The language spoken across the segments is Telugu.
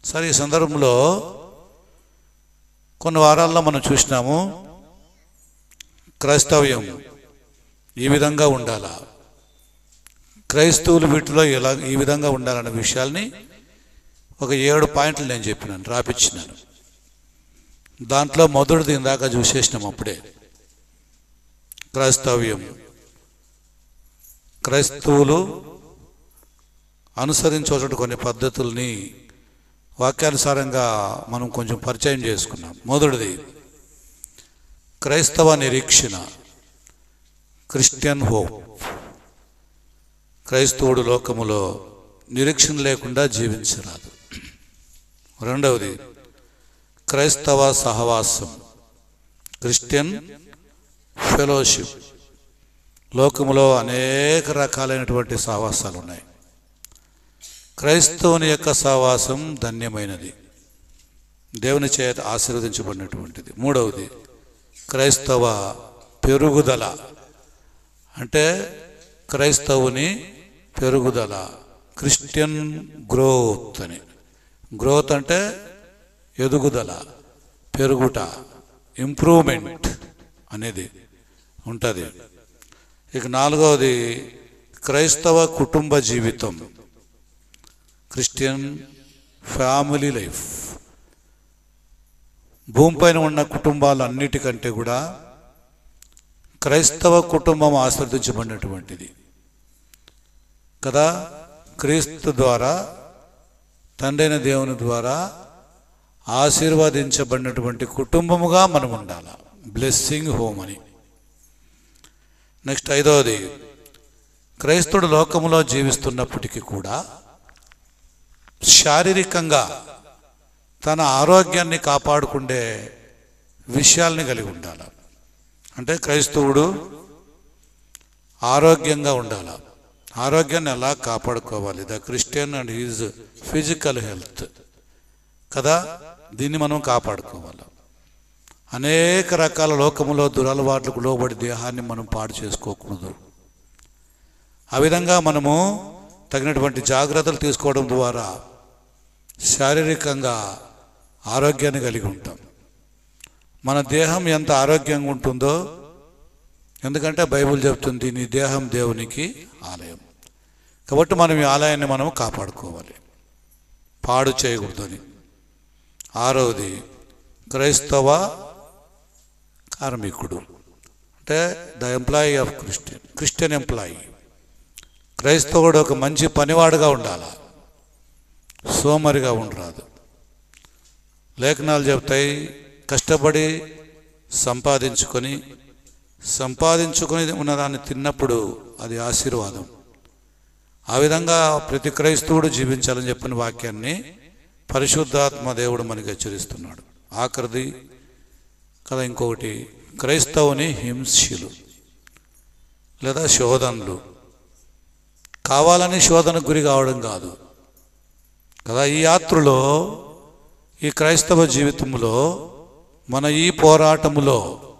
సరే ఈ సందర్భంలో కొన్ని వారాల్లో మనం చూసినాము క్రైస్తవ్యం ఈ విధంగా ఉండాలా క్రైస్తవులు వీటిలో ఎలా ఈ విధంగా ఉండాలన్న విషయాల్ని ఒక ఏడు పాయింట్లు నేను చెప్పినాను రాపిచ్చినాను దాంట్లో మొదటిది ఇందాక చూసేసినాం అప్పుడే క్రైస్తవ్యం క్రైస్తవులు అనుసరించవలసిన కొన్ని పద్ధతుల్ని వాక్యానుసారంగా మనం కొంచెం పరిచయం చేసుకున్నాం మొదటిది క్రైస్తవ నిరీక్షణ క్రిస్టియన్ హోప్ క్రైస్తవుడు లోకములో నిరీక్షణ లేకుండా జీవించరాదు రెండవది క్రైస్తవ సహవాసం క్రిస్టియన్ ఫెలోషిప్ లోకములో అనేక రకాలైనటువంటి సహవాసాలు ఉన్నాయి క్రైస్తవుని యొక్క సహవాసం ధన్యమైనది దేవుని చేత ఆశీర్వదించబడినటువంటిది మూడవది క్రైస్తవ పెరుగుదల అంటే క్రైస్తవుని పెరుగుదల క్రిస్టియన్ గ్రోత్ అని గ్రోత్ అంటే ఎదుగుదల పెరుగుట ఇంప్రూవ్మెంట్ అనేది ఉంటుంది ఇక నాలుగవది క్రైస్తవ కుటుంబ జీవితం క్రిస్టియన్ ఫ్యామిలీ లైఫ్ భూమిపైన ఉన్న కుటుంబాలు అన్నిటికంటే కూడా క్రైస్తవ కుటుంబం ఆస్వాదించబడినటువంటిది కదా క్రీస్తు ద్వారా తండ్రైన దేవుని ద్వారా ఆశీర్వదించబడినటువంటి కుటుంబముగా మనం ఉండాలి బ్లెస్సింగ్ హోమ్ అని నెక్స్ట్ ఐదవది క్రైస్తవుడు లోకములో జీవిస్తున్నప్పటికీ కూడా శారీరకంగా తన ఆరోగ్యాన్ని కాపాడుకుండే విషయాల్ని కలిగి ఉండాలి అంటే క్రైస్తవుడు ఆరోగ్యంగా ఉండాలి ఆరోగ్యాన్ని ఎలా కాపాడుకోవాలి the Christian and his physical health కదా దీన్ని మనం కాపాడుకోవాలి అనేక రకాల లోకములో దురలవాట్లకు లోబడి దేహాన్ని మనం పాడు చేసుకోకూడదు ఆ విధంగా మనము తగినటువంటి జాగ్రత్తలు తీసుకోవడం ద్వారా శారీరకంగా ఆరోగ్యాన్ని కలిగి ఉంటాం మన దేహం ఎంత ఆరోగ్యంగా ఉంటుందో ఎందుకంటే బైబిల్ చెప్తుంది నీ దేహం దేవునికి ఆలయం కాబట్టి మనం ఈ ఆలయాన్ని మనం కాపాడుకోవాలి పాడు చేయకూడదని ఆరవది క్రైస్తవ కార్మికుడు అంటే the employee of Christian Christian employee క్రైస్తవుడు ఒక మంచి పనివాడుగా ఉండాలి సోమరిగా ఉండరాదు లేఖనాలు చెప్తాయి కష్టపడి సంపాదించుకొని సంపాదించుకొని ఉన్నదాన్ని తిన్నప్పుడు అది ఆశీర్వాదం ఆ విధంగా ప్రతి క్రైస్తవుడు జీవించాలని చెప్పిన వాక్యాన్ని పరిశుద్ధాత్మ దేవుడు మనకి హెచ్చరిస్తున్నాడు ఆఖరిది కదా ఇంకొకటి క్రైస్తవుని హింస్యులు లేదా శోధనలు కావాలని శోధనకు గురి కావడం కాదు కదా ఈ యాత్రలో ఈ క్రైస్తవ జీవితంలో మన ఈ పోరాటములో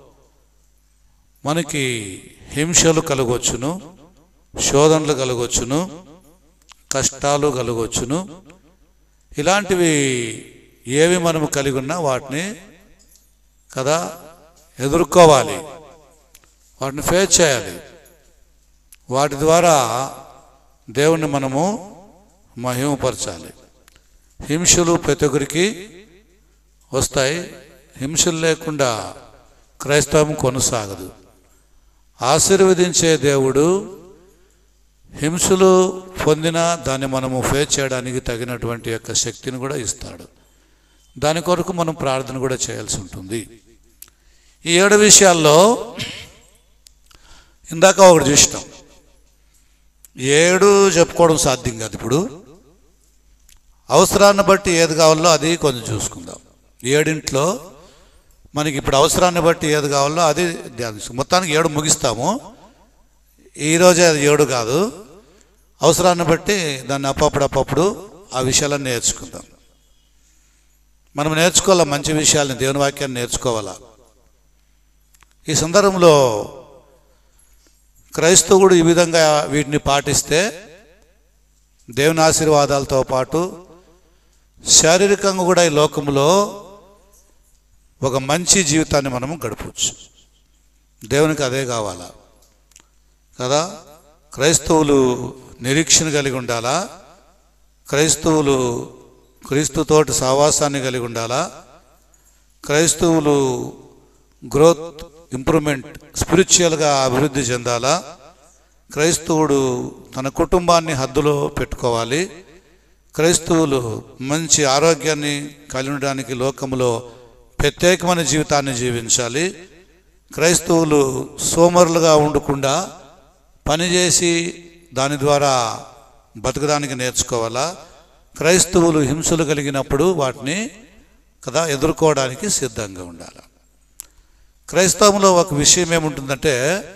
మనకి హింసలు కలగొచ్చును శోధనలు కలగొచ్చును కష్టాలు కలగొచ్చును ఇలాంటివి ఏవి మనము కలిగి ఉన్నా వాటిని కదా ఎదుర్కోవాలి వాటిని ఫేస్ చేయాలి వాటి ద్వారా దేవుణ్ణి మనము మహిమపరచాలి హింసలు ప్రతి ఒక్కరికి వస్తాయి హింసలు లేకుండా క్రైస్తవం కొనసాగదు ఆశీర్వదించే దేవుడు హింసలు పొందిన దాన్ని మనము ఫేస్ చేయడానికి తగినటువంటి యొక్క శక్తిని కూడా ఇస్తాడు దాని కొరకు మనం ప్రార్థన కూడా చేయాల్సి ఉంటుంది ఈ ఏడు విషయాల్లో ఇందాక ఒకటి చూసినాం ఏడు చెప్పుకోవడం సాధ్యం కాదు ఇప్పుడు అవసరాన్ని బట్టి ఏది కావాలో అది కొంచెం చూసుకుందాం ఏడింట్లో మనకి ఇప్పుడు అవసరాన్ని బట్టి ఏది కావాలో అది ధ్యానిస్తాం మొత్తానికి ఏడు ముగిస్తాము ఈరోజే అది ఏడు కాదు అవసరాన్ని బట్టి దాన్ని అప్పప్పుడు అప్పప్పుడు ఆ విషయాలన్నీ నేర్చుకుందాం మనం నేర్చుకోవాలా మంచి విషయాల్ని దేవుని వాక్యాన్ని నేర్చుకోవాలా ఈ సందర్భంలో క్రైస్తవుడు ఈ విధంగా వీటిని పాటిస్తే దేవుని ఆశీర్వాదాలతో పాటు శారీరకంగా కూడా ఈ లోకంలో ఒక మంచి జీవితాన్ని మనం గడపవచ్చు దేవునికి అదే కావాలా కదా క్రైస్తవులు నిరీక్షణ కలిగి ఉండాలా క్రైస్తవులు క్రీస్తుతోటి సహవాసాన్ని కలిగి ఉండాలా క్రైస్తవులు గ్రోత్ ఇంప్రూవ్మెంట్ స్పిరిచువల్గా అభివృద్ధి చెందాలా క్రైస్తవుడు తన కుటుంబాన్ని హద్దులో పెట్టుకోవాలి క్రైస్తవులు మంచి ఆరోగ్యాన్ని కలిగి ఉండడానికి లోకంలో ప్రత్యేకమైన జీవితాన్ని జీవించాలి క్రైస్తవులు సోమరులుగా ఉండకుండా పనిచేసి దాని ద్వారా బతకడానికి నేర్చుకోవాలా క్రైస్తవులు హింసలు కలిగినప్పుడు వాటిని కదా ఎదుర్కోవడానికి సిద్ధంగా ఉండాలి క్రైస్తవంలో ఒక విషయం ఏముంటుందంటే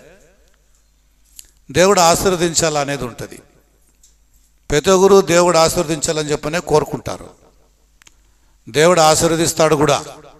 దేవుడు ఆశీర్వదించాలనేది ఉంటుంది ప్రతి ఒక్కరు దేవుడు ఆశీర్వదించాలని చెప్పనే కోరుకుంటారు దేవుడు ఆశీర్వదిస్తాడు కూడా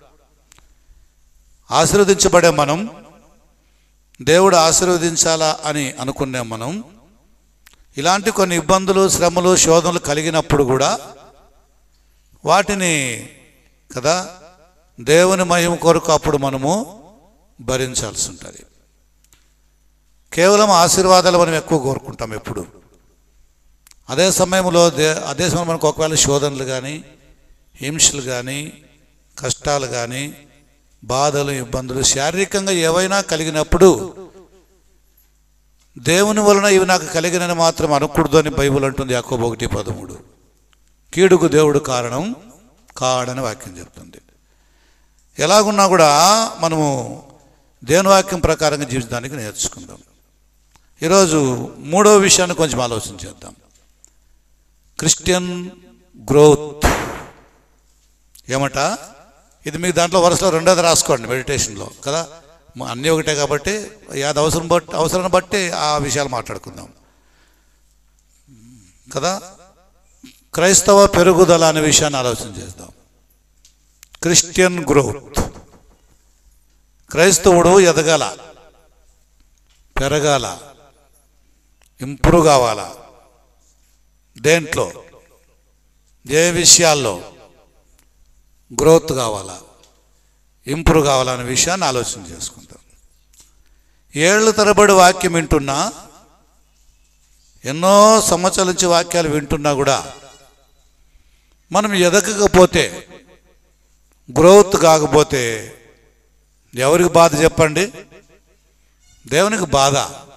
ఆశీర్వదించబడే మనం దేవుడు ఆశీర్వదించాలా అని అనుకునే మనం ఇలాంటి కొన్ని ఇబ్బందులు శ్రమలు శోధనలు కలిగినప్పుడు కూడా వాటిని కదా దేవుని మహిమ కొరకు అప్పుడు మనము భరించాల్సి ఉంటుంది కేవలం ఆశీర్వాదాలు మనం ఎక్కువ కోరుకుంటాం ఎప్పుడు అదే సమయంలో దే అదే సమయంలో మనకు ఒకవేళ శోధనలు కానీ హింసలు కానీ కష్టాలు కానీ బాధలు ఇబ్బందులు శారీరకంగా ఏవైనా కలిగినప్పుడు దేవుని వలన ఇవి నాకు కలిగినని మాత్రం అనకూడదు అని బైబుల్ అంటుంది యాకోబు ఒకటి పదమూడు కీడుకు దేవుడు కారణం కాడని వాక్యం చెప్తుంది ఎలాగున్నా కూడా మనము దేవుని వాక్యం ప్రకారంగా జీవించడానికి నేర్చుకుందాం ఈరోజు మూడవ విషయాన్ని కొంచెం ఆలోచన చేద్దాం క్రిస్టియన్ గ్రోత్ ఏమట ఇది మీకు దాంట్లో వరుసలో రెండోది రాసుకోండి మెడిటేషన్లో కదా మ- అన్నీ ఒకటే కాబట్టి అది అవసరం బట్టి అవసరాన్ని బట్టి ఆ విషయాలు మాట్లాడుకుందాం కదా క్రైస్తవ పెరుగుదల అనే విషయాన్ని ఆలోచన చేద్దాం క్రిస్టియన్ గ్రోత్ క్రైస్తవుడు ఎదగాల పెరగాల ఇంప్రూవ్ కావాలా దేంట్లో ఏ విషయాల్లో గ్రోత్ కావాలా ఇంప్రూవ్ కావాలనే విషయాన్ని ఆలోచన చేసుకుంటాం ఏళ్ళ తరబడి వాక్యం వింటున్నా ఎన్నో సంవత్సరాల నుంచి వాక్యాలు వింటున్నా కూడా మనం ఎదగకపోతే గ్రోత్ కాకపోతే ఎవరికి బాధ చెప్పండి దేవునికి బాధ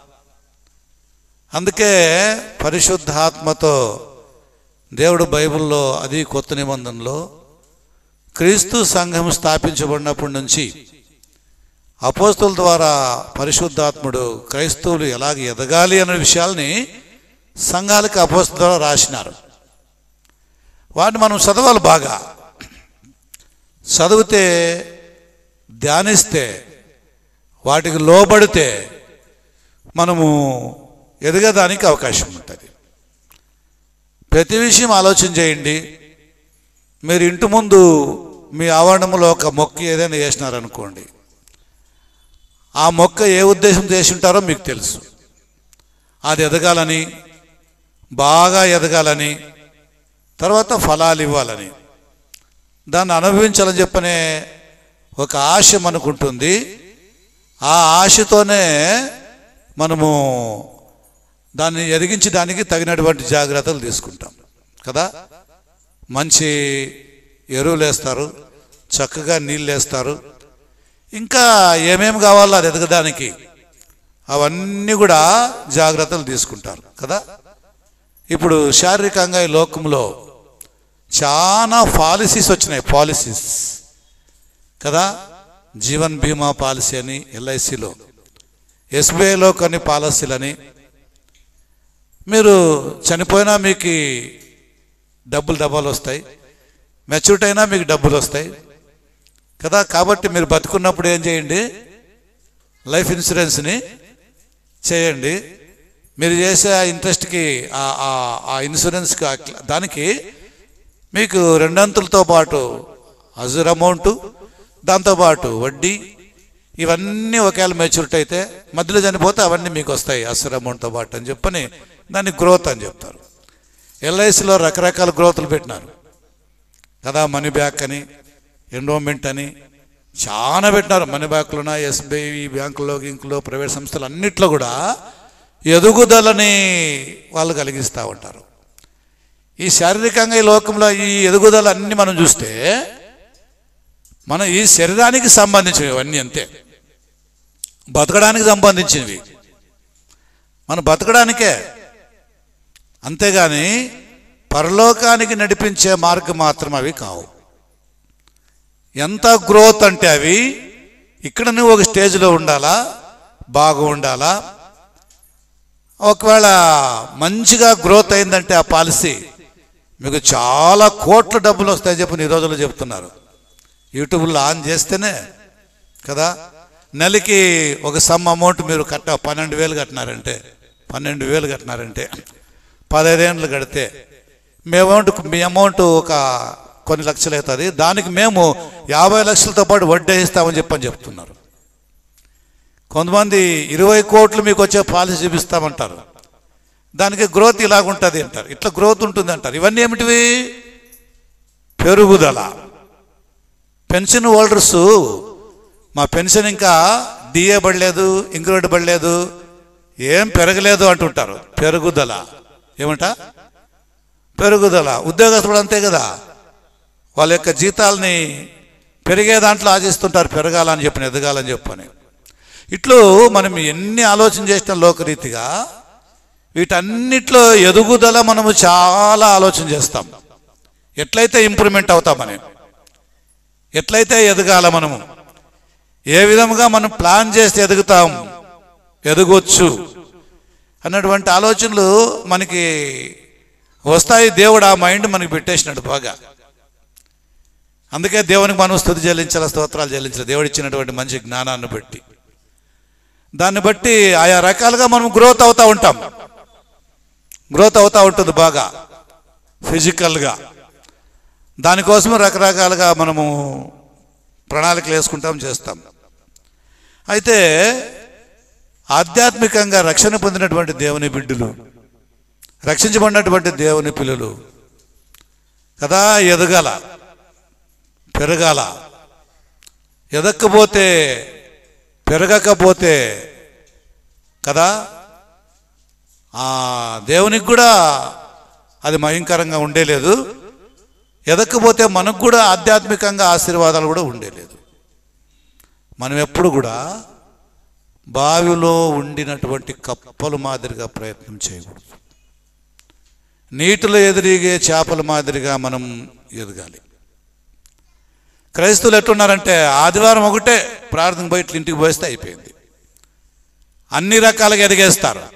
అందుకే పరిశుద్ధాత్మతో దేవుడు బైబిల్లో అది కొత్త నిబంధనలో క్రీస్తు సంఘం స్థాపించబడినప్పటి నుంచి అపోస్తుల ద్వారా పరిశుద్ధాత్ముడు క్రైస్తవులు ఎలాగ ఎదగాలి అనే విషయాల్ని సంఘాలకు అపోస్తుల ద్వారా రాసినారు వాటిని మనం చదవాలి బాగా చదివితే ధ్యానిస్తే వాటికి లోబడితే మనము ఎదగడానికి అవకాశం ఉంటుంది ప్రతి విషయం ఆలోచన చేయండి మీరు ఇంటి ముందు మీ ఆవరణంలో ఒక మొక్క ఏదైనా వేసినారనుకోండి ఆ మొక్క ఏ ఉద్దేశం చేసి ఉంటారో మీకు తెలుసు అది ఎదగాలని బాగా ఎదగాలని తర్వాత ఫలాలు ఇవ్వాలని దాన్ని అనుభవించాలని చెప్పనే ఒక ఆశ మనకుంటుంది ఆ ఆశతోనే మనము దాన్ని ఎదిగించడానికి తగినటువంటి జాగ్రత్తలు తీసుకుంటాం కదా మంచి ఎరువులు వేస్తారు చక్కగా నీళ్ళు వేస్తారు ఇంకా ఏమేమి కావాలో అది ఎదగడానికి అవన్నీ కూడా జాగ్రత్తలు తీసుకుంటారు కదా ఇప్పుడు శారీరకంగా ఈ లోకంలో చాలా పాలసీస్ వచ్చినాయి పాలసీస్ కదా జీవన్ బీమా పాలసీ అని ఎల్ఐసిలో ఎస్బీఐలో కొన్ని పాలసీలని మీరు చనిపోయినా మీకు డబ్బులు డబ్బాలు వస్తాయి మెచ్యూరిటీ అయినా మీకు డబ్బులు వస్తాయి కదా కాబట్టి మీరు బతుకున్నప్పుడు ఏం చేయండి లైఫ్ ఇన్సూరెన్స్ని చేయండి మీరు చేసే ఆ ఇంట్రెస్ట్కి ఆ- ఆ- ఆ ఇన్సూరెన్స్కి ఆ క్ల- దానికి మీకు రెండంతులతో పాటు అజుర్ అమౌంట్ దాంతోపాటు వడ్డీ ఇవన్నీ ఒకవేళ మెచ్యూరిటీ అయితే మధ్యలో చనిపోతే అవన్నీ మీకు వస్తాయి అసలు అమౌంట్తో పాటు అని చెప్పని దాన్ని గ్రోత్ అని చెప్తారు ఎల్ఐసిలో రకరకాల గ్రోత్లు పెట్టినారు కదా మనీ బ్యాక్ అని ఎండోమెంట్ అని చాలా పెట్టినారు మనీ బ్యాక్లోన ఎస్బీఐ బ్యాంకులో గింకులో ప్రైవేట్ సంస్థలు అన్నిట్లో కూడా ఎదుగుదలని వాళ్ళు కలిగిస్తూ ఉంటారు ఈ శారీరకంగా ఈ లోకంలో ఈ ఎదుగుదల అన్ని మనం చూస్తే మన ఈ శరీరానికి సంబంధించినవి ఇవన్నీ అంతే బతకడానికి సంబంధించినవి మనం బతకడానికే అంతేగాని పరలోకానికి నడిపించే మార్గం మాత్రం అవి కావు ఎంత గ్రోత్ అంటే అవి ఇక్కడ నువ్వు ఒక స్టేజ్లో ఉండాలా బాగా ఉండాలా ఒకవేళ మంచిగా గ్రోత్ అయిందంటే ఆ పాలసీ మీకు చాలా కోట్ల డబ్బులు వస్తాయని చెప్పి ఈ రోజుల్లో చెప్తున్నారు యూట్యూబ్లో ఆన్ చేస్తేనే కదా నెలకి ఒక సమ్ అమౌంట్ మీరు కట్ట పన్నెండు వేలు కట్టినారంటే పన్నెండు వేలు కట్టినారంటే పదహైదేళ్ళు కడితే మీ అమౌంట్ మీ అమౌంట్ ఒక కొన్ని లక్షలు అవుతుంది దానికి మేము యాభై లక్షలతో పాటు వడ్డీ ఇస్తామని చెప్పని చెప్తున్నారు కొంతమంది ఇరవై కోట్లు మీకు వచ్చే పాలసీ చూపిస్తామంటారు దానికి గ్రోత్ ఇలాగుంటుంది అంటారు ఇట్లా గ్రోత్ ఉంటుంది అంటారు ఇవన్నీ ఏమిటివి పెరుగుదల పెన్షన్ హోల్డర్స్ మా పెన్షన్ ఇంకా డిఏ పడలేదు ఇంక్రిమెంట్ పడలేదు ఏం పెరగలేదు అంటుంటారు పెరుగుదల ఏమంట పెరుగుదల ఉద్యోగస్తులు అంతే కదా వాళ్ళ యొక్క జీతాలని పెరిగే దాంట్లో ఆశిస్తుంటారు పెరగాలని చెప్పని ఎదగాలని చెప్పని ఇట్లు మనం ఎన్ని ఆలోచన చేసిన లోకరీతిగా వీటన్నిట్లో ఎదుగుదల మనము చాలా ఆలోచన చేస్తాం ఎట్లయితే ఇంప్రూవ్మెంట్ అవుతామని ఎట్లయితే ఎదగాల మనము ఏ విధముగా మనం ప్లాన్ చేస్తే ఎదుగుతాం ఎదగొచ్చు అన్నటువంటి ఆలోచనలు మనకి వస్తాయి దేవుడు ఆ మైండ్ మనకి పెట్టేసినాడు బాగా అందుకే దేవునికి మనం స్థుతి చెల్లించాలి స్తోత్రాలు చెల్లించాలి దేవుడు ఇచ్చినటువంటి మంచి జ్ఞానాన్ని బట్టి దాన్ని బట్టి ఆయా రకాలుగా మనం గ్రోత్ అవుతూ ఉంటాం గ్రోత్ అవుతూ ఉంటుంది బాగా ఫిజికల్గా దానికోసం రకరకాలుగా మనము ప్రణాళికలు వేసుకుంటాం చేస్తాం అయితే ఆధ్యాత్మికంగా రక్షణ పొందినటువంటి దేవుని బిడ్డలు రక్షించబడినటువంటి దేవుని పిల్లలు కదా ఎదగాల పెరగాల ఎదక్కపోతే పెరగకపోతే కదా ఆ దేవునికి కూడా అది భయంకరంగా ఉండేలేదు ఎదక్కపోతే మనకు కూడా ఆధ్యాత్మికంగా ఆశీర్వాదాలు కూడా ఉండేలేదు మనం ఎప్పుడు కూడా బావిలో ఉండినటువంటి కప్పలు మాదిరిగా ప్రయత్నం చేయకూడదు నీటిలో ఎదిరిగే చేపల మాదిరిగా మనం ఎదగాలి క్రైస్తవులు ఎట్టున్నారంటే ఆదివారం ఒకటే ప్రార్థన బయట ఇంటికి పోస్తే అయిపోయింది అన్ని రకాలుగా ఎదిగేస్తారు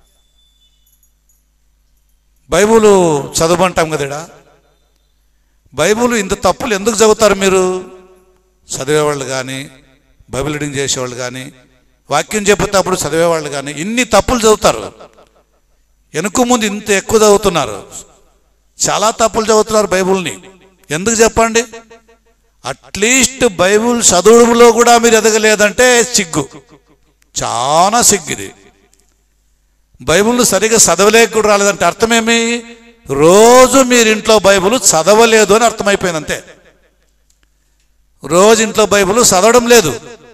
బైబుల్ చదవమంటాం కదడా బైబుల్ ఇంత తప్పులు ఎందుకు చదువుతారు మీరు చదివేవాళ్ళు కానీ బైబిల్ రీడింగ్ చేసేవాళ్ళు కానీ వాక్యం చెప్పేటప్పుడు చదివేవాళ్ళు కానీ ఇన్ని తప్పులు చదువుతారు వెనుక ముందు ఇంత ఎక్కువ చదువుతున్నారు చాలా తప్పులు చదువుతున్నారు బైబుల్ని ఎందుకు చెప్పండి అట్లీస్ట్ బైబుల్ చదువులో కూడా మీరు ఎదగలేదంటే సిగ్గు చాలా సిగ్గు ఇది బైబుల్ సరిగా చదవలేక కూడా రాలేదంటే అర్థమేమి రోజు మీరు ఇంట్లో బైబుల్ చదవలేదు అని అర్థమైపోయింది అంతే రోజు ఇంట్లో బైబుల్ చదవడం లేదు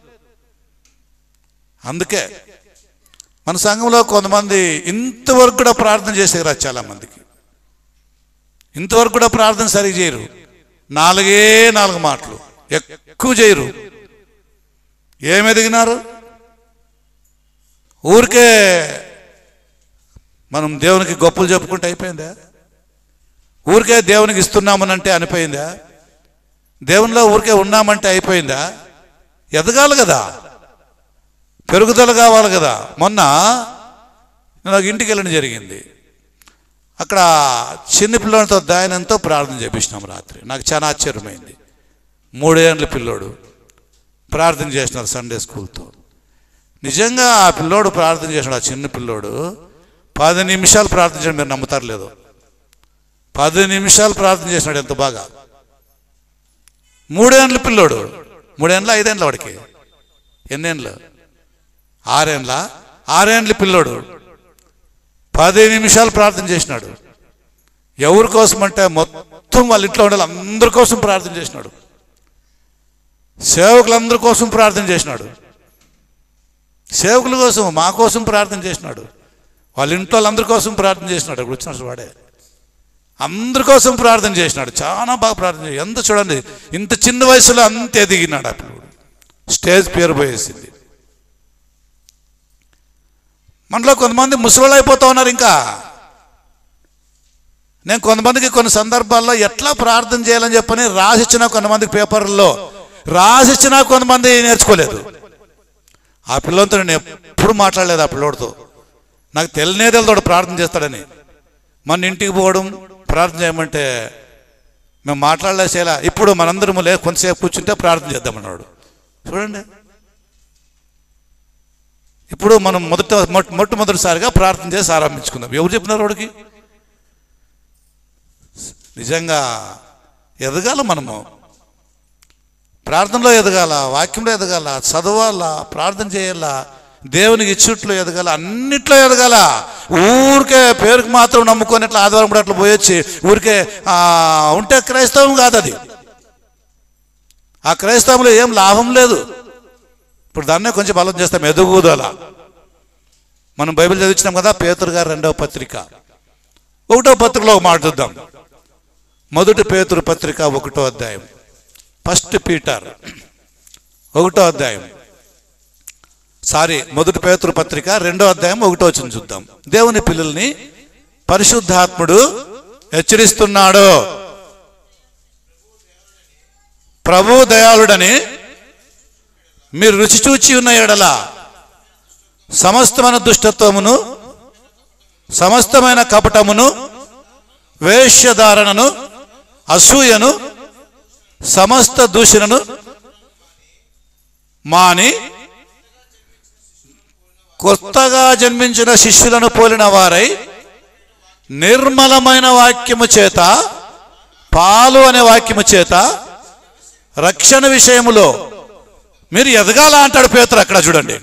అందుకే మన సంఘంలో కొంతమంది ఇంతవరకు కూడా ప్రార్థన చేసేవారు చాలా మందికి ఇంతవరకు కూడా ప్రార్థన సరిగ్గా చేయరు నాలుగే నాలుగు మాటలు ఎక్కువ చేయరు ఏమి ఎదిగినారు ఊరికే మనం దేవునికి గొప్పలు చెప్పుకుంటే అయిపోయిందా ఊరికే దేవునికి ఇస్తున్నామనంటే అనిపోయిందా దేవునిలో ఊరికే ఉన్నామంటే అయిపోయిందా ఎదగాలి కదా పెరుగుదల కావాలి కదా మొన్న నేను ఒక ఇంటికి వెళ్ళడం జరిగింది అక్కడ చిన్న పిల్లలతో దాయనంతో ప్రార్థన చేపించినాం రాత్రి నాకు చాలా ఆశ్చర్యమైంది మూడేళ్ళ పిల్లోడు ప్రార్థన చేసినారు సండే స్కూల్తో నిజంగా ఆ పిల్లోడు ప్రార్థన చేసినాడు ఆ చిన్న పిల్లోడు పది నిమిషాలు ప్రార్థన చేయడం మీరు నమ్ముతారు లేదు పది నిమిషాలు ప్రార్థన చేసినాడు ఎంత బాగా మూడేండ్ల పిల్లోడు మూడేండ్ల ఐదేండ్ల వాడికి ఎన్నేండ్లు ఆరేండ్ల ఆరేండ్ల పిల్లోడు పది నిమిషాలు ప్రార్థన చేసినాడు ఎవరి కోసం అంటే మొత్తం వాళ్ళ ఇంట్లో ఉండాలి అందరి కోసం ప్రార్థన చేసినాడు సేవకులందరి కోసం ప్రార్థన చేసినాడు సేవకుల కోసం మా కోసం ప్రార్థన చేసినాడు వాళ్ళ ఇంట్లో వాళ్ళందరి కోసం ప్రార్థన చేసినాడు అక్కడ వచ్చిన వాడే అందరి కోసం ప్రార్థన చేసినాడు చాలా బాగా ప్రార్థన చేసి ఎంత చూడండి ఇంత చిన్న వయసులో అంత ఎదిగినాడు ఆ పిల్లడు స్టేజ్ పేరు పోయేసింది మనలో కొంతమంది ముసలోళ్ళు అయిపోతా ఉన్నారు ఇంకా నేను కొంతమందికి కొన్ని సందర్భాల్లో ఎట్లా ప్రార్థన చేయాలని చెప్పని రాసిచ్చిన కొంతమందికి పేపర్లో రాసిచ్చిన కొంతమంది నేర్చుకోలేదు ఆ పిల్లలతో నేను ఎప్పుడు మాట్లాడలేదు ఆ పిల్లోడితో నాకు తెలియనే తెలియదు ప్రార్థన చేస్తాడని మన ఇంటికి పోవడం ప్రార్థన చేయమంటే మేము మాట్లాడలేసేలా ఇప్పుడు మనందరం లే కొంతసేపు కూర్చుంటే ప్రార్థన చేద్దామన్నాడు చూడండి ఇప్పుడు మనం మొదట మొట్ట మొట్టమొదటిసారిగా ప్రార్థన చేసి ఆరంభించుకుందాం ఎవరు చెప్పినారు వాడికి నిజంగా ఎదగాల మనము ప్రార్థనలో ఎదగాల వాక్యంలో ఎదగాల చదవాలా ప్రార్థన చేయాలా దేవునికి ఇచ్చుట్లో ఎదగాల అన్నిట్లో ఎదగాల ఊరికే పేరుకి మాత్రం నమ్ముకొని ఇట్లా ఆదివారం కూడా అట్లా పోయొచ్చి ఊరికే ఆ, ఉంటే క్రైస్తవం కాదు అది ఆ క్రైస్తవంలో ఏం లాభం లేదు ఇప్పుడు దాన్నే కొంచెం బలం చేస్తాం ఎదుగుదల మనం బైబిల్ చదివించినాం కదా పేతురు గారు రెండవ పత్రిక ఒకటో పత్రికలో ఒక మాట చూద్దాం మొదటి పేతురు పత్రిక ఒకటో అధ్యాయం ఫస్ట్ పీటర్ ఒకటో అధ్యాయం సారీ మొదటి పేతురు పత్రిక రెండో అధ్యాయం ఒకటో వచ్చిన చూద్దాం దేవుని పిల్లల్ని పరిశుద్ధాత్ముడు హెచ్చరిస్తున్నాడు ప్రభు దయాళుడని మీరు రుచి చూచి ఉన్న ఎడల సమస్తమైన దుష్టత్వమును సమస్తమైన కపటమును వేష్యధారణను అసూయను సమస్త దూషణను మాని కొత్తగా జన్మించిన శిష్యులను పోలిన వారై నిర్మలమైన వాక్యము చేత పాలు అనే వాక్యము చేత రక్షణ విషయములో మీరు ఎదగాల అంటాడు పేతురు అక్కడ చూడండి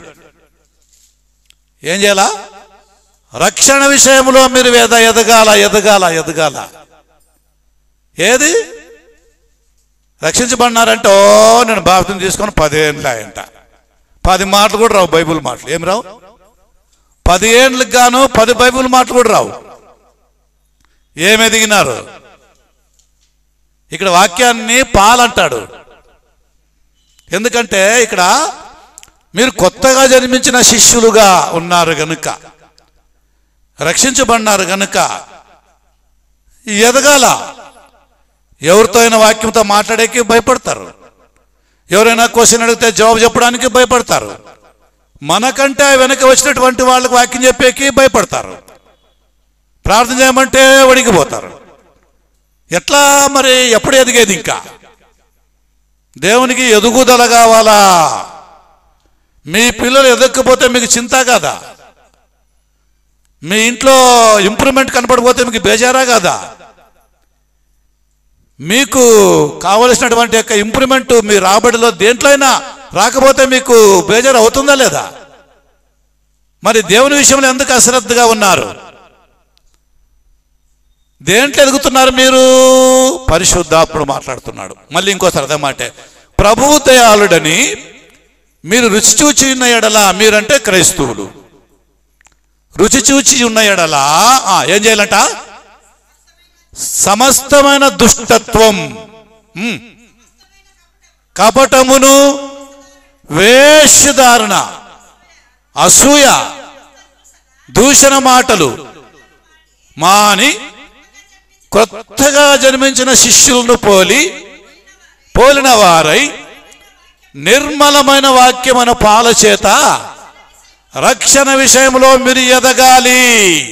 ఏం చేయాలా రక్షణ విషయంలో మీరు ఎద ఎదగాల ఎదగాల ఎదగాల ఏది రక్షించబడినారంటే ఓ నేను బాప్తం తీసుకొని పదేళ్ళు అయంట పది మాటలు కూడా రావు బైబిల్ మాటలు ఏం రావు పది ఏండ్లకు గాను పది బైబిల్ మాటలు కూడా రావు ఏమి ఎదిగినారు ఇక్కడ వాక్యాన్ని పాలంటాడు ఎందుకంటే ఇక్కడ మీరు కొత్తగా జన్మించిన శిష్యులుగా ఉన్నారు గనుక రక్షించబడినారు గనుక ఎదగాల ఎవరితో అయినా వాక్యంతో మాట్లాడేకి భయపడతారు ఎవరైనా క్వశ్చన్ అడిగితే జవాబు చెప్పడానికి భయపడతారు మనకంటే వెనక వచ్చినటువంటి వాళ్ళకి వాక్యం చెప్పేకి భయపడతారు ప్రార్థన చేయమంటే వణికిపోతారు ఎట్లా మరి ఎప్పుడు ఎదిగేది ఇంకా దేవునికి ఎదుగుదల కావాలా మీ పిల్లలు ఎదగకపోతే మీకు చింత కదా మీ ఇంట్లో ఇంప్రూవ్మెంట్ కనపడకపోతే మీకు బేజారా కదా మీకు కావలసినటువంటి యొక్క ఇంప్రూవ్మెంట్ మీ రాబడిలో దేంట్లో అయినా రాకపోతే మీకు బేజారు అవుతుందా లేదా మరి దేవుని విషయంలో ఎందుకు అశ్రద్ధగా ఉన్నారు దేంట్లో ఎదుగుతున్నారు మీరు పరిశుద్ధాత్ముడు మాట్లాడుతున్నాడు మళ్ళీ ఇంకోసారి అదే మాటే ప్రభువు దయాళుడని మీరు రుచి చూచి ఉన్న ఎడల మీరంటే క్రైస్తవులు రుచి చూచి ఉన్న ఎడల ఆ, ఏం చేయాలంట సమస్తమైన దుష్టత్వం ఉమ్, కపటమును వేషధారణ అసూయ దూషణ మాటలు మాని కొత్తగా జన్మించిన శిష్యులను పోలి పోలిన వారై నిర్మలమైన వాక్యమైన పాల చేత రక్షణ విషయంలో మీరు ఎదగాలి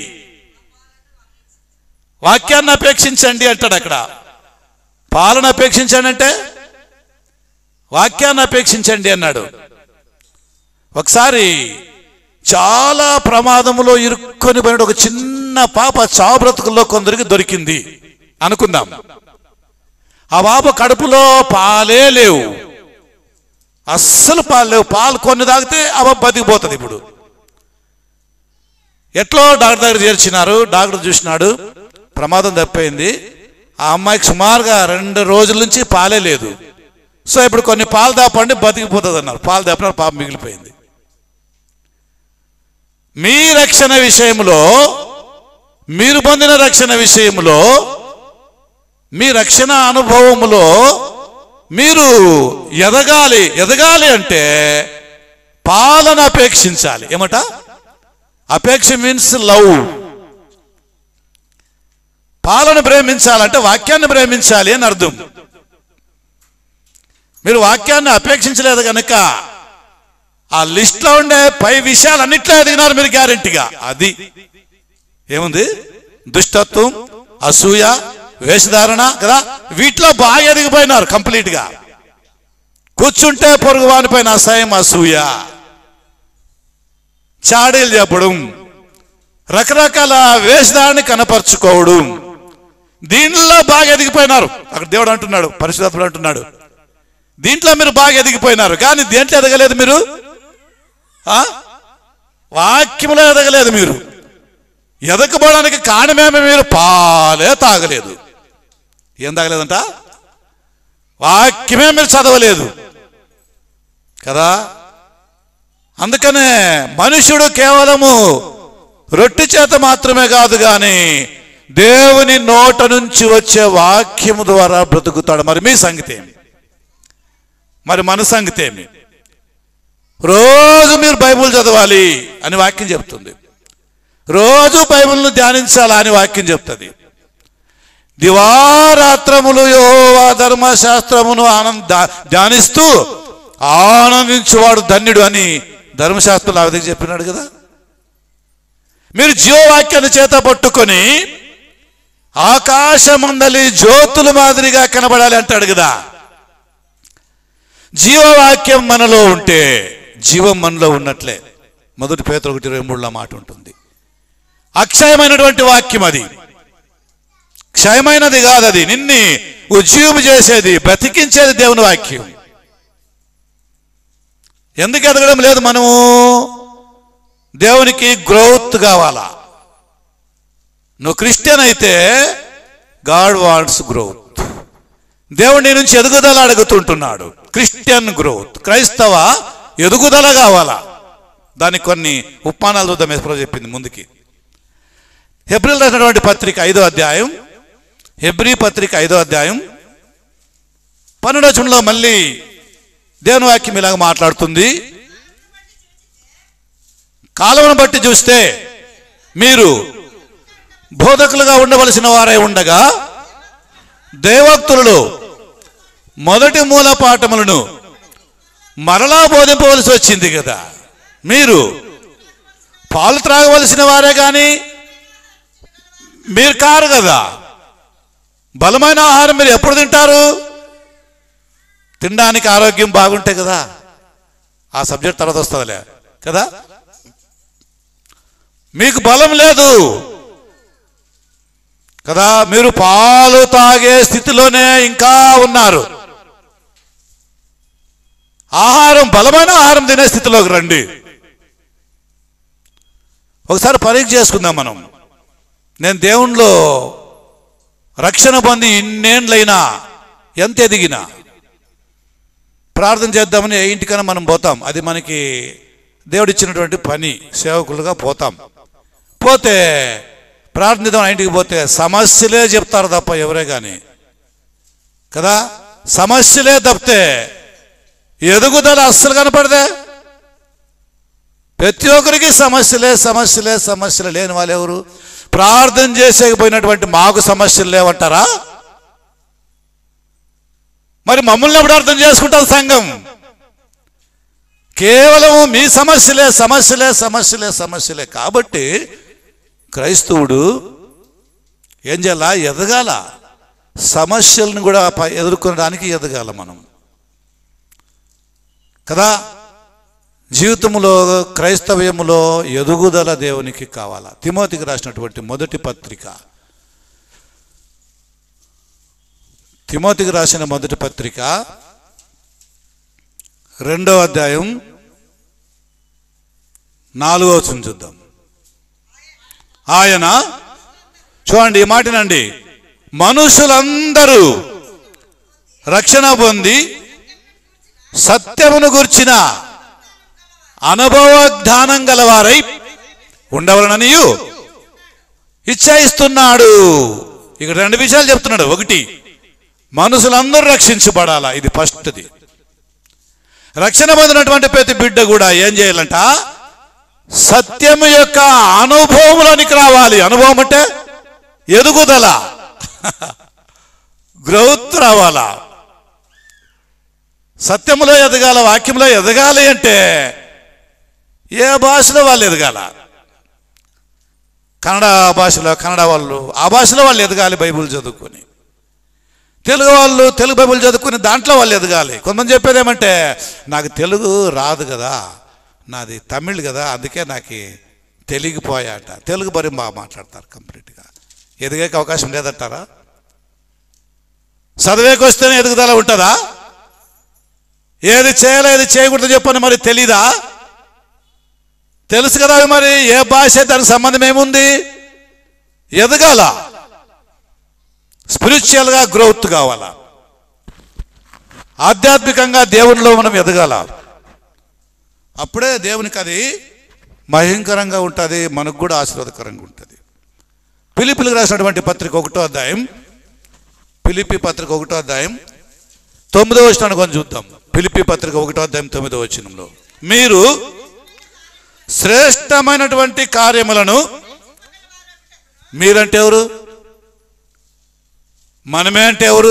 వాక్యాన్ని అపేక్షించండి అంటాడు అక్కడ పాలన అపేక్షించండి అంటే వాక్యాన్ని అపేక్షించండి అన్నాడు ఒకసారి చాలా ప్రమాదములో ఇరుక్కొని పోయిన ఒక చిన్న పాప చావు బ్రతుకుల్లో కొందరికి దొరికింది అనుకుందాం ఆ పాప కడుపులో పాలే లేవు అస్సలు పాలు లేవు పాలు కొన్ని తాగితే ఆ పాప బతికిపోతుంది ఇప్పుడు ఎట్లో డాక్టర్ దగ్గర చేర్చినారు డాక్టర్ చూసినాడు ప్రమాదం తప్పైంది ఆ అమ్మాయికి సుమారుగా రెండు రోజుల నుంచి పాలే లేదు సో ఇప్పుడు కొన్ని పాలు దాపండి బతికిపోతుంది అన్నారు పాలు దాపినారు పాప మిగిలిపోయింది మీ రక్షణ విషయంలో మీరు పొందిన రక్షణ విషయంలో మీ రక్షణ అనుభవములో మీరు ఎదగాలి ఎదగాలి అంటే పాలన అపేక్షించాలి ఏమట అపేక్ష మీన్స్ లవ్ పాలన ప్రేమించాలంటే వాక్యాన్ని ప్రేమించాలి అని అర్థం మీరు వాక్యాన్ని అపేక్షించలేదు కనుక ఆ లిస్ట్లో ఉండే పై విషయాలు అన్నిట్లో ఎదిగినారు మీరు గ్యారెంటీగా అది ఏముంది దుష్టత్వం అసూయ వేషధారణ కదా వీటిలో బాగా ఎదిగిపోయినారు కంప్లీట్ గా కూర్చుంటే పొరుగు వానిపైన అసహ్యం అసూయ చాడీలు చెప్పడం రకరకాల వేషధారణ కనపరుచుకోవడం దీనిలో బాగా ఎదిగిపోయినారు అక్కడ దేవుడు అంటున్నాడు పరిశుధాత్ముడు అంటున్నాడు దీంట్లో మీరు బాగా ఎదిగిపోయినారు కానీ దేంట్లో ఎదగలేదు మీరు ఆ? వాక్యంలో ఎదగలేదు మీరు ఎదకపోవడానికి కారణమేమి మీరు పాలే తాగలేదు ఏం తాగలేదంట వాక్యమే మీరు చదవలేదు కదా అందుకనే మనుషుడు కేవలము రొట్టె చేత మాత్రమే కాదు కానీ దేవుని నోట నుంచి వచ్చే వాక్యము ద్వారా బ్రతుకుతాడు మరి మీ సంగతి ఏమి మరి మన సంగతి ఏమి రోజు మీరు బైబుల్ చదవాలి అని వాక్యం చెప్తుంది రోజు బైబిల్ను ధ్యానించాలా అని వాక్యం చెప్తుంది దివారాత్రములు యోవా ధర్మశాస్త్రమును ఆనంద ధ్యానిస్తూ ఆనందించువాడు ధన్యుడు అని ధర్మశాస్త్రంలో ఆ విధంగా చెప్పినాడు కదా మీరు జీవవాక్యాన్ని చేత పట్టుకొని ఆకాశమందలి జ్యోతుల మాదిరిగా కనబడాలి అంటాడు కదా జీవవాక్యం మనలో ఉంటే జీవం మనలో ఉన్నట్లే మొదటి పేత ఒకటి ఇరవై మూడులో మాట ఉంటుంది అక్షయమైనటువంటి వాక్యం అది క్షయమైనది కాదు అది నిన్ని ఉజ్జీవం చేసేది బ్రతికించేది దేవుని వాక్యం ఎందుకు ఎదగడం లేదు మనము దేవునికి గ్రోత్ కావాలా నువ్వు క్రిస్టియన్ అయితే గాడ్ వాంట్స్ గ్రోత్ దేవుడి నుంచి ఎదుగుదల అడుగుతుంటున్నాడు క్రిస్టియన్ గ్రోత్ క్రైస్తవ ఎదుగుదల కావాలా దానికి కొన్ని ఉపమానాలు చూద్దాం ఎప్పుడో చెప్పింది ముందుకి హెబ్రిల్ రాసినటువంటి పత్రిక ఐదో అధ్యాయం హెబ్రి పత్రిక ఐదో అధ్యాయం పన్నెండో మళ్ళీ దేవుని వాక్యం ఇలాగ మాట్లాడుతుంది కాలువను బట్టి చూస్తే మీరు బోధకులుగా ఉండవలసిన వారై ఉండగా దేవోక్తులు మొదటి మూల పాఠములను మరలా బోధింపవలసి వచ్చింది కదా మీరు పాలు త్రాగవలసిన వారే కానీ మీరు కారు కదా బలమైన ఆహారం మీరు ఎప్పుడు తింటారు తినడానికి ఆరోగ్యం బాగుంటే కదా ఆ సబ్జెక్ట్ తర్వాత వస్తుందిలే కదా మీకు బలం లేదు కదా మీరు పాలు తాగే స్థితిలోనే ఇంకా ఉన్నారు ఆహారం బలమైన ఆహారం తినే స్థితిలోకి రండి ఒకసారి పరీక్ష చేసుకుందాం మనం నేను దేవుణ్ణిలో రక్షణ పొంది ఇన్నేండ్లైనా ఎంత ఎదిగినా ప్రార్థన చేద్దామని ఏ ఇంటికైనా మనం పోతాం అది మనకి దేవుడిచ్చినటువంటి పని సేవకులుగా పోతాం పోతే ప్రార్థిద్దాం ఆ ఇంటికి పోతే సమస్యలే చెప్తారు తప్ప ఎవరే కానీ కదా సమస్యలే తప్పితే ఎదుగుదల అస్సలు కనపడదే ప్రతి ఒక్కరికి సమస్యలే సమస్యలే సమస్యలు లేని వాళ్ళు ఎవరు ప్రార్థన చేసేకపోయినటువంటి మాకు సమస్యలు లేవంటారా మరి మమ్మల్ని ఎప్పుడు అర్థం చేసుకుంటుంది సంఘం కేవలం మీ సమస్యలే సమస్యలే సమస్యలే సమస్యలే కాబట్టి క్రైస్తవుడు ఏం చేయాల ఎదగాల సమస్యలను కూడా ప- ఎదుర్కొనడానికి ఎదగాల మనం కదా జీవితంలో క్రైస్తవ్యములో ఎదుగుదల దేవునికి కావాలా తిమోతికి రాసినటువంటి మొదటి పత్రిక తిమోతికి రాసిన మొదటి పత్రిక రెండో అధ్యాయం నాలుగో వచనం చూద్దాం ఆయన చూడండి ఈ మాటనండి మనుషులందరూ రక్షణ పొంది సత్యమును గుర్చిన అనుభవ జ్ఞానం గలవారై ఉండవలననియు ఇచ్చాయిస్తున్నాడు ఇక్కడ రెండు విషయాలు చెప్తున్నాడు ఒకటి మనుషులందరూ రక్షించబడాలా ఇది ఫస్ట్ది రక్షణ పొందినటువంటి ప్రతి బిడ్డ కూడా ఏం చేయాలంట సత్యము యొక్క అనుభవంలోనికి రావాలి అనుభవం అంటే ఎదుగుదల గ్రౌత్ రావాలా సత్యములో ఎదగాల వాక్యంలో ఎదగాలి అంటే ఏ భాషలో వాళ్ళు ఎదగాల కన్నడ భాషలో కన్నడ వాళ్ళు ఆ భాషలో వాళ్ళు ఎదగాలి బైబిల్ చదువుకొని తెలుగు వాళ్ళు తెలుగు బైబిల్ చదువుకుని దాంట్లో వాళ్ళు ఎదగాలి కొంతమంది చెప్పేది ఏమంటే నాకు తెలుగు రాదు కదా నాది తమిళ్ కదా అందుకే నాకు తెలిగిపోయాట తెలుగు మరి బాగా మాట్లాడతారు కంప్లీట్గా ఎదిగే అవకాశం లేదంటారా చదివేకి వస్తేనే ఎదుగుదల ఉంటుందా ఏది చేయాలో ఏది చేయకూడదు చెప్పని మరి తెలీదా తెలుసు కదా మరి ఏ భాష దానికి సంబంధం ఏముంది ఎదగాల స్పిరిచువల్గా గ్రోత్ కావాలా ఆధ్యాత్మికంగా దేవునిలో మనం ఎదగాల అప్పుడే దేవునికి అది భయంకరంగా ఉంటుంది మనకు కూడా ఆశీర్వాదకరంగా ఉంటుంది పిలిపిలకు రాసినటువంటి పత్రిక ఒకటో అధ్యాయం పిలిపి పత్రిక ఒకటో అధ్యాయం తొమ్మిదో వచ్చిన కొంచెం చూద్దాం పిలిపి పత్రిక ఒకటో అధ్యాయం తొమ్మిదో వచ్చినంలో మీరు శ్రేష్టమైనటువంటి కార్యములను మీరంటే ఎవరు మనమే అంటే ఎవరు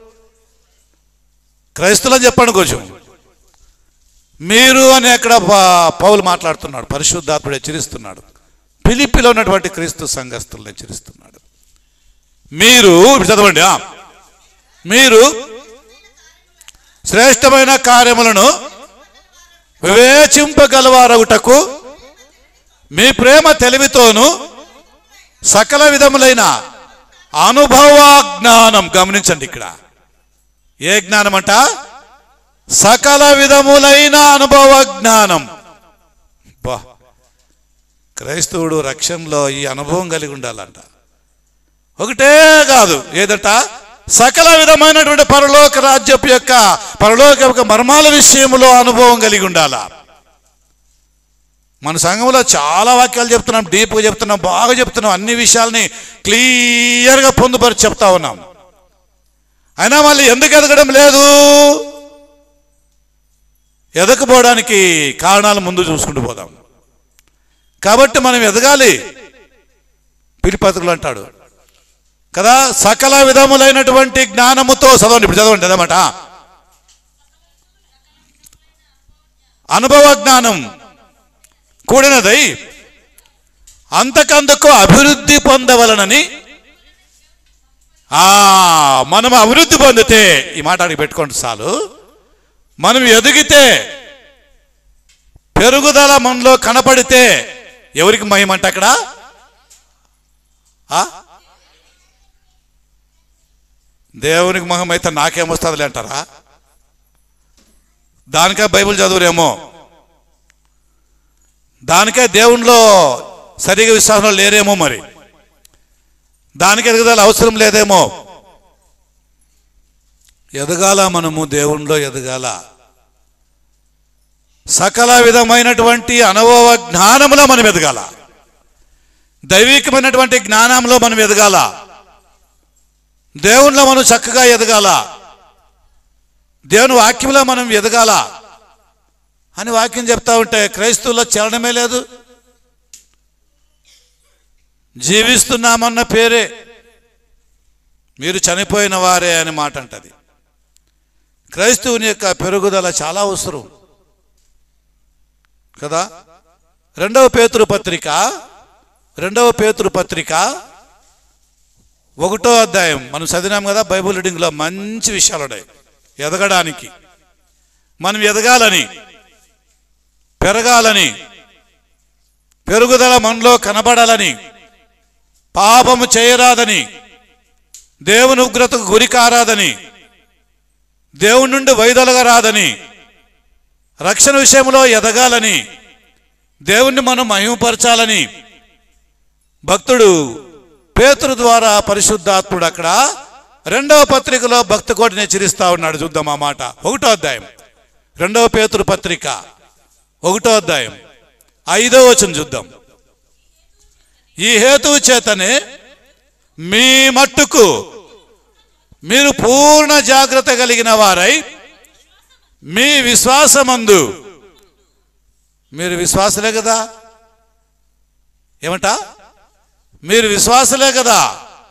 క్రైస్తులని చెప్పండి కొంచెం మీరు అని అక్కడ ప- పౌలు మాట్లాడుతున్నాడు పరిశుద్ధాత్ముడు హెచ్చరిస్తున్నాడు పిలిపిలో ఉన్నటువంటి క్రీస్తు సంఘస్థులను హెచ్చరిస్తున్నాడు మీరు ఇప్పుడు చదవండి ఆ. మీరు శ్రేష్టమైన కార్యములను వివేచింపగలవారగుటకు మీ ప్రేమ తెలివితోను సకల విధములైన అనుభవ జ్ఞానం గమనించండి ఇక్కడ ఏ జ్ఞానం అంట సకల విధములైన అనుభవ జ్ఞానం బా క్రైస్తవుడు రక్షణలో ఈ అనుభవం కలిగి ఉండాలంట ఒకటే కాదు ఏదట సకల విధమైనటువంటి పరలోక రాజ్యపు యొక్క పరలోక యొక్క మర్మాల విషయంలో అనుభవం కలిగి ఉండాలా మన సంఘంలో చాలా వాక్యాలు చెప్తున్నాం డీప్గా చెప్తున్నాం బాగా చెప్తున్నాం అన్ని విషయాల్ని క్లియర్గా పొందుపరిచి చెప్తా ఉన్నాం అయినా మళ్ళీ ఎందుకు ఎదగడం లేదు ఎదకపోవడానికి కారణాలు ముందు చూసుకుంటూ పోదాం కాబట్టి మనం ఎదగాలి పిలిపత్రులు అంటాడు కదా సకల విధములైనటువంటి జ్ఞానముతో చదవండి ఇప్పుడు చదవండి అదన్నమాట అనుభవ జ్ఞానం కూడినదై అంతకందుకు అభివృద్ధి పొందవలనని ఆ మనం అభివృద్ధి పొందితే ఈ మాట అడిగి పెట్టుకోండి చాలు మనం ఎదిగితే పెరుగుదల మనలో కనపడితే ఎవరికి మహిమంట అక్కడ ఆ? దేవునికి మహిమ అయితే నాకేమొస్తుందిలే అంటారా దానికే బైబిల్ చదువురేమో దానికే దేవునిలో సరిగా విశ్వాసంలో లేరేమో మరి దానికి ఎదగదాల అవసరం లేదేమో ఎదగాల మనము దేవునిలో ఎదగాల సకల విధమైనటువంటి అనుభవ జ్ఞానములో మనం ఎదగాల దైవికమైనటువంటి జ్ఞానంలో మనం ఎదగాల దేవునిలో మనం చక్కగా ఎదగాల దేవుని వాక్యంలో మనం ఎదగాల అని వాక్యం చెప్తా ఉంటే క్రైస్తవుల్లో చలనమే లేదు జీవిస్తున్నామన్న పేరే మీరు చనిపోయిన వారే అని మాట అంటది క్రైస్తవుని యొక్క పెరుగుదల చాలా అవసరం కదా రెండవ పేతురు పత్రిక రెండవ పేతురు పత్రిక ఒకటో అధ్యాయం మనం చదివినాం కదా బైబుల్ రీడింగ్లో మంచి విషయాలు ఉన్నాయి ఎదగడానికి మనం ఎదగాలని పెరగాలని పెరుగుదల మనలో కనబడాలని పాపము చేయరాదని దేవుని ఉగ్రతకు గురి కారాదని దేవుని నుండి వైదొలగరాదని రక్షణ విషయంలో ఎదగాలని దేవుణ్ణి మనం మహిమపరచాలని భక్తుడు పేతురు ద్వారా పరిశుద్ధాత్ముడు అక్కడ రెండవ పత్రికలో భక్త కోటిని హెచ్చరిస్తా ఉన్నాడు చూద్దాం ఆ మాట ఒకటో అధ్యాయం రెండవ పేతురు పత్రిక ఒకటో అధ్యాయం ఐదో వచనం చూద్దాం ఈ హేతువు చేతనే మీ మట్టుకు మీరు పూర్ణ జాగ్రత్త కలిగిన వారై మీ విశ్వాసమందు మీరు విశ్వాసలే కదా ఏమంట మీరు విశ్వాసలే కదా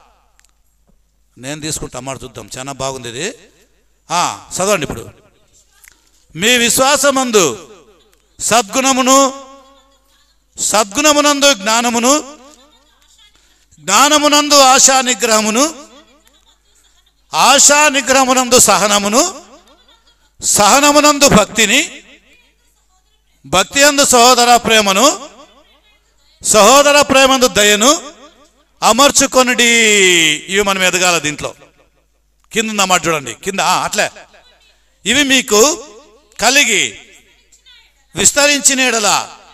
నేను తీసుకుంటా మాట చూద్దాం చాలా బాగుంది ఇది ఆ, చదవండి ఇప్పుడు మీ విశ్వాసమందు సద్గుణమును సద్గుణమునందు జ్ఞానమును జ్ఞానమునందు ఆశా నిగ్రహమును ఆశా నిగ్రహమునందు సహనమును సహనమునందు భక్తిని భక్తి అందు సహోదర ప్రేమను సహోదర ప్రేమందు దయను అమర్చుకొనిడి ఇవి మనం ఎదగాల దీంట్లో కింద ఉన్న మాట చూడండి కింద ఆ, అట్లే ఇవి మీకు కలిగి విస్తరించిన ఎడల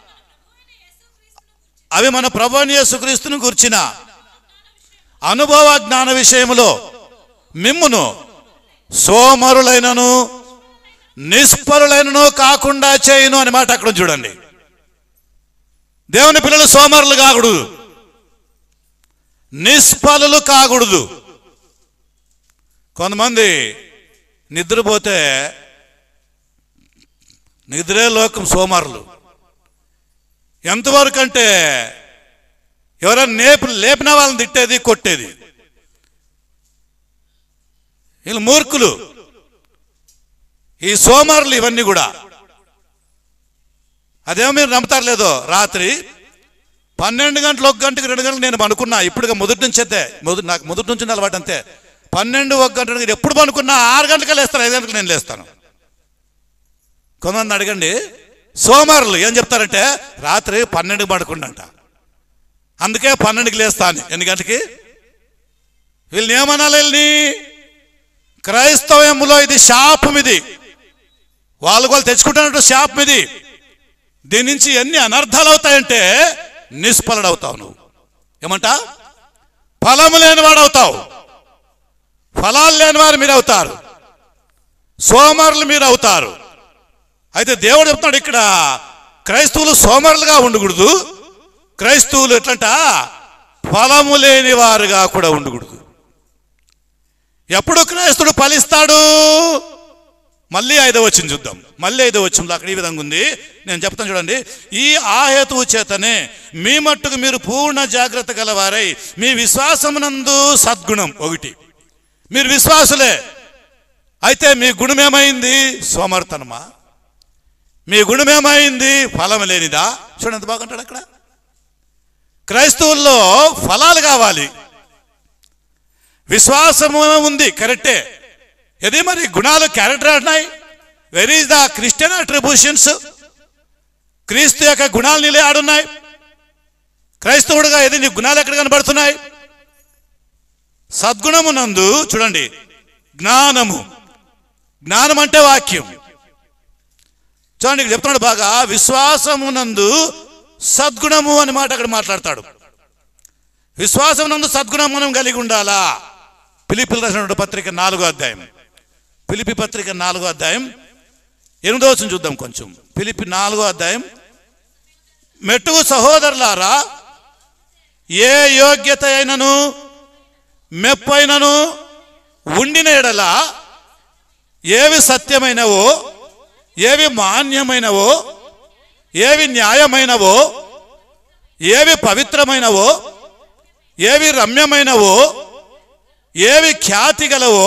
అవి మన ప్రభుని యేసుక్రీస్తును గుర్చిన అనుభవ జ్ఞాన విషయములో మిమ్మును సోమరులైనను నిష్పరులైనను కాకుండా చేయును అని మాట అక్కడ చూడండి దేవుని పిల్లలు సోమరులు కాకూడదు నిష్ఫలులు కాకూడదు కొంతమంది నిద్రపోతే నిద్రే లోకం సోమరులు ఎంతవరకు అంటే ఎవరైనా నేపు లేపిన వాళ్ళని తిట్టేది కొట్టేది వీళ్ళు మూర్ఖులు ఈ సోమరులు ఇవన్నీ కూడా అదేమో మీరు నమ్ముతారు లేదో రాత్రి పన్నెండు గంటలు ఒక గంటకి రెండు గంటలకు నేను పనుకున్నా ఇప్పుడుగా మొదటి నుంచి అయితే మొదటి నాకు మొదటి నుంచి ఉంది అలవాటు అంతే పన్నెండు ఒక గంట రెండు గంటలు ఎప్పుడు పనుకున్నా ఆరు గంటలకే లేస్తాను ఐదు గంటలకు నేను లేస్తాను కొంతమంది అడగండి సోమవారులు ఏం చెప్తారంటే రాత్రి పన్నెండుకి పడుకుండంట అందుకే పన్నెండుకి లేస్తాను ఎన్ని గంటకి వీళ్ళని ఏమనాలి వీళ్ళని క్రైస్తవ్యములో ఇది శాపం ఇది వాళ్ళు వాళ్ళు తెచ్చుకుంటున్నట్టు శాపం ఇది దీని నుంచి ఎన్ని అనర్థాలు అవుతాయంటే నిష్ఫలుడవుతావు నువ్వు ఏమంట ఫలము లేనివాడు అవుతావు ఫలాలు లేనివారు మీరు అవుతారు సోమరులు మీరు అవుతారు అయితే దేవుడు చెప్తున్నాడు ఇక్కడ క్రైస్తవులు సోమరులుగా ఉండకూడదు క్రైస్తవులు ఎట్లంట ఫలము లేని వారుగా కూడా ఉండకూడదు ఎప్పుడు క్రైస్తుడు ఫలిస్తాడు మళ్ళీ ఐదో వచ్చింది చూద్దాం మళ్ళీ ఐదో వచ్చింది అక్కడ ఈ విధంగా ఉంది నేను చెప్తాను చూడండి ఈ ఆ హేతువు చేతనే మీ మట్టుకు మీరు పూర్ణ జాగ్రత్త గలవారై మీ విశ్వాసమునందు సద్గుణం ఒకటి మీరు విశ్వాసులే అయితే మీ గుణం ఏమైంది సోమర్తనమా మీ గుణం ఏమైంది ఫలం లేనిదా చూడండి ఎంత బాగుంటాడు అక్కడ క్రైస్తవుల్లో ఫలాలు కావాలి విశ్వాసము ఉంది కరెక్టే ఇది మరి గుణాలు క్యారెక్టర్ అంటున్నాయి where is the Christian attributions క్రీస్తు యొక్క గుణాలు నీలే ఆడున్నాయి క్రైస్తవుడుగా ఏది నీ గుణాలు ఎక్కడ కనబడుతున్నాయి సద్గుణమునందు చూడండి జ్ఞానము జ్ఞానం అంటే వాక్యం చూడండి ఇక్కడ చెప్తున్నాడు బాగా విశ్వాసమునందు సద్గుణము అని మాట అక్కడ మాట్లాడతాడు విశ్వాసమునందు సద్గుణం మనం కలిగి ఉండాలా పిలిపిలు రాసినటువంటి పత్రిక నాలుగో అధ్యాయం పిలిపి పత్రిక నాలుగో అధ్యాయం ఎనిమిదో వచ్చిన చూద్దాం కొంచెం పిలిపి నాలుగో అధ్యాయం మెట్టుకు సహోదరులారా ఏ యోగ్యత అయినను మెప్పైనను ఉండిన ఎడల ఏవి సత్యమైనవో ఏవి మాన్యమైనవో ఏవి న్యాయమైనవో ఏవి పవిత్రమైనవో ఏవి రమ్యమైనవో ఏవి ఖ్యాతి గలవో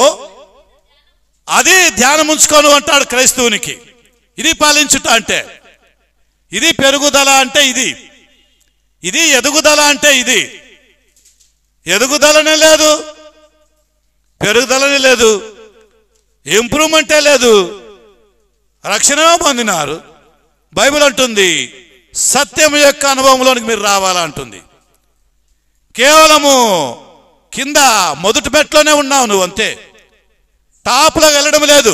అది ధ్యానం ఉంచుకోను అంటాడు క్రైస్తవునికి ఇది పాలించుట అంటే ఇది పెరుగుదల అంటే ఇది ఇది ఎదుగుదల అంటే ఇది ఎదుగుదలనే లేదు పెరుగుదలనే లేదు ఇంప్రూవ్మెంటే లేదు రక్షణ పొందినారు బైబిల్ అంటుంది సత్యం యొక్క అనుభవంలోనికి మీరు రావాలా అంటుంది కేవలము కింద మొదటి మెట్లోనే ఉన్నావు నువ్వు అంతే టాప్లో వెళ్ళడం లేదు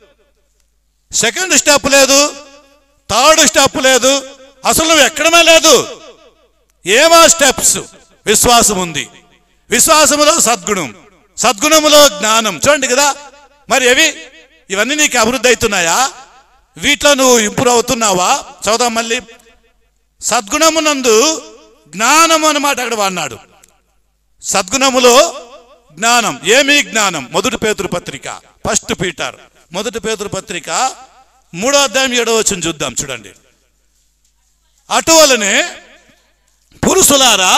సెకండ్ స్టెప్ లేదు థర్డ్ స్టెప్ లేదు అసలు నువ్వు ఎక్కడమే లేదు ఏమో స్టెప్స్ విశ్వాసం ఉంది విశ్వాసములో సద్గుణం సద్గుణములో జ్ఞానం చూడండి కదా మరి ఎవి ఇవన్నీ నీకు అభివృద్ధి అవుతున్నాయా వీటిలో నువ్వు ఇంప్రూవ్ అవుతున్నావా చదువుదాం మళ్ళీ సద్గుణమునందు జ్ఞానం అన్నమాట అక్కడ వాడినాడు సద్గుణములో జ్ఞానం ఏమి జ్ఞానం మొదటి పేతురు పత్రిక ఫస్ట్ పీటర్ మొదటి పేతురు పత్రిక మూడో అధ్యాయం ఏడో వచ్చిన చూద్దాం చూడండి అటువలనే పురుషులారా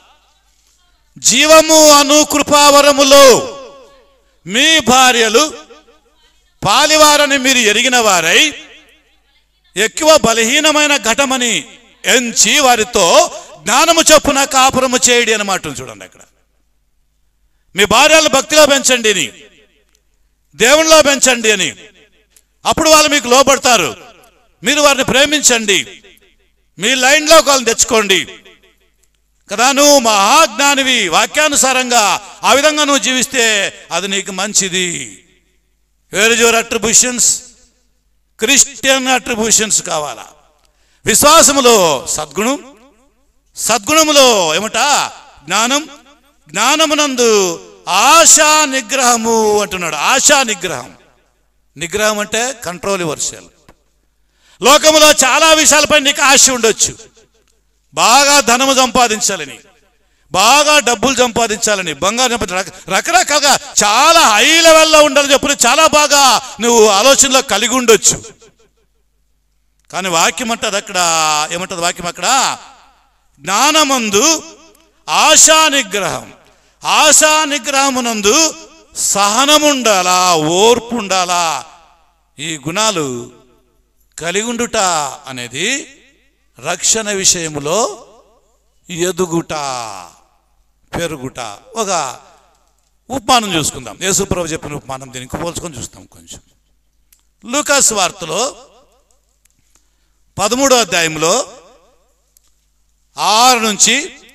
జీవము అను కృపావరములో మీ భార్యలు పాలివారని మీరు ఎరిగిన వారై ఎక్కువ బలహీనమైన ఘటమని ఎంచి వారితో జ్ఞానము చొప్పున కాపురము చేయడి అన్నమాట చూడండి అక్కడ మీ భార్యలు భక్తిలో పెంచండి అని దేవునిలో పెంచండి అని అప్పుడు వాళ్ళు మీకు లోపడతారు మీరు వారిని ప్రేమించండి మీ లైన్లో వాళ్ళని తెచ్చుకోండి కదా నువ్వు మహాజ్ఞానివి వాక్యానుసారంగా ఆ విధంగా నువ్వు జీవిస్తే అది నీకు మంచిది where your attributions Christian attributions కావాలా విశ్వాసములో సద్గుణం సద్గుణములో ఏమట జ్ఞానం జ్ఞానమునందు ఆశా నిగ్రహము అంటున్నాడు ఆశా నిగ్రహం నిగ్రహం అంటే కంట్రోల్ యువర్ సెల్ఫ్ లోకములో చాలా విషయాలపై నీకు ఆశ ఉండొచ్చు బాగా ధనము సంపాదించాలని బాగా డబ్బులు సంపాదించాలని బంగారు సంపాదించాలి రక- రకరకాలుగా చాలా హై లెవెల్లో ఉండాలని చెప్పిన చాలా బాగా నువ్వు ఆలోచనలో కలిగి ఉండొచ్చు కానీ వాక్యం అంటది అక్కడ ఏమంటది వాక్యం అక్కడ జ్ఞానమందు ఆశా నిగ్రహం ఆశా నిగ్రహమునందు సహనముండాలా ఓర్పు ఉండాలా ఈ గుణాలు కలిగి ఉండుట అనేది రక్షణ విషయములో ఎదుగుట పెరుగుట ఒక ఉపమానం చూసుకుందాం యేసుప్రభు చెప్పిన ఉపమానం దీనికి పోల్చుకొని చూస్తాం కొంచెం లూకాస్ వార్తలో పదమూడో అధ్యాయంలో ఆరు నుంచి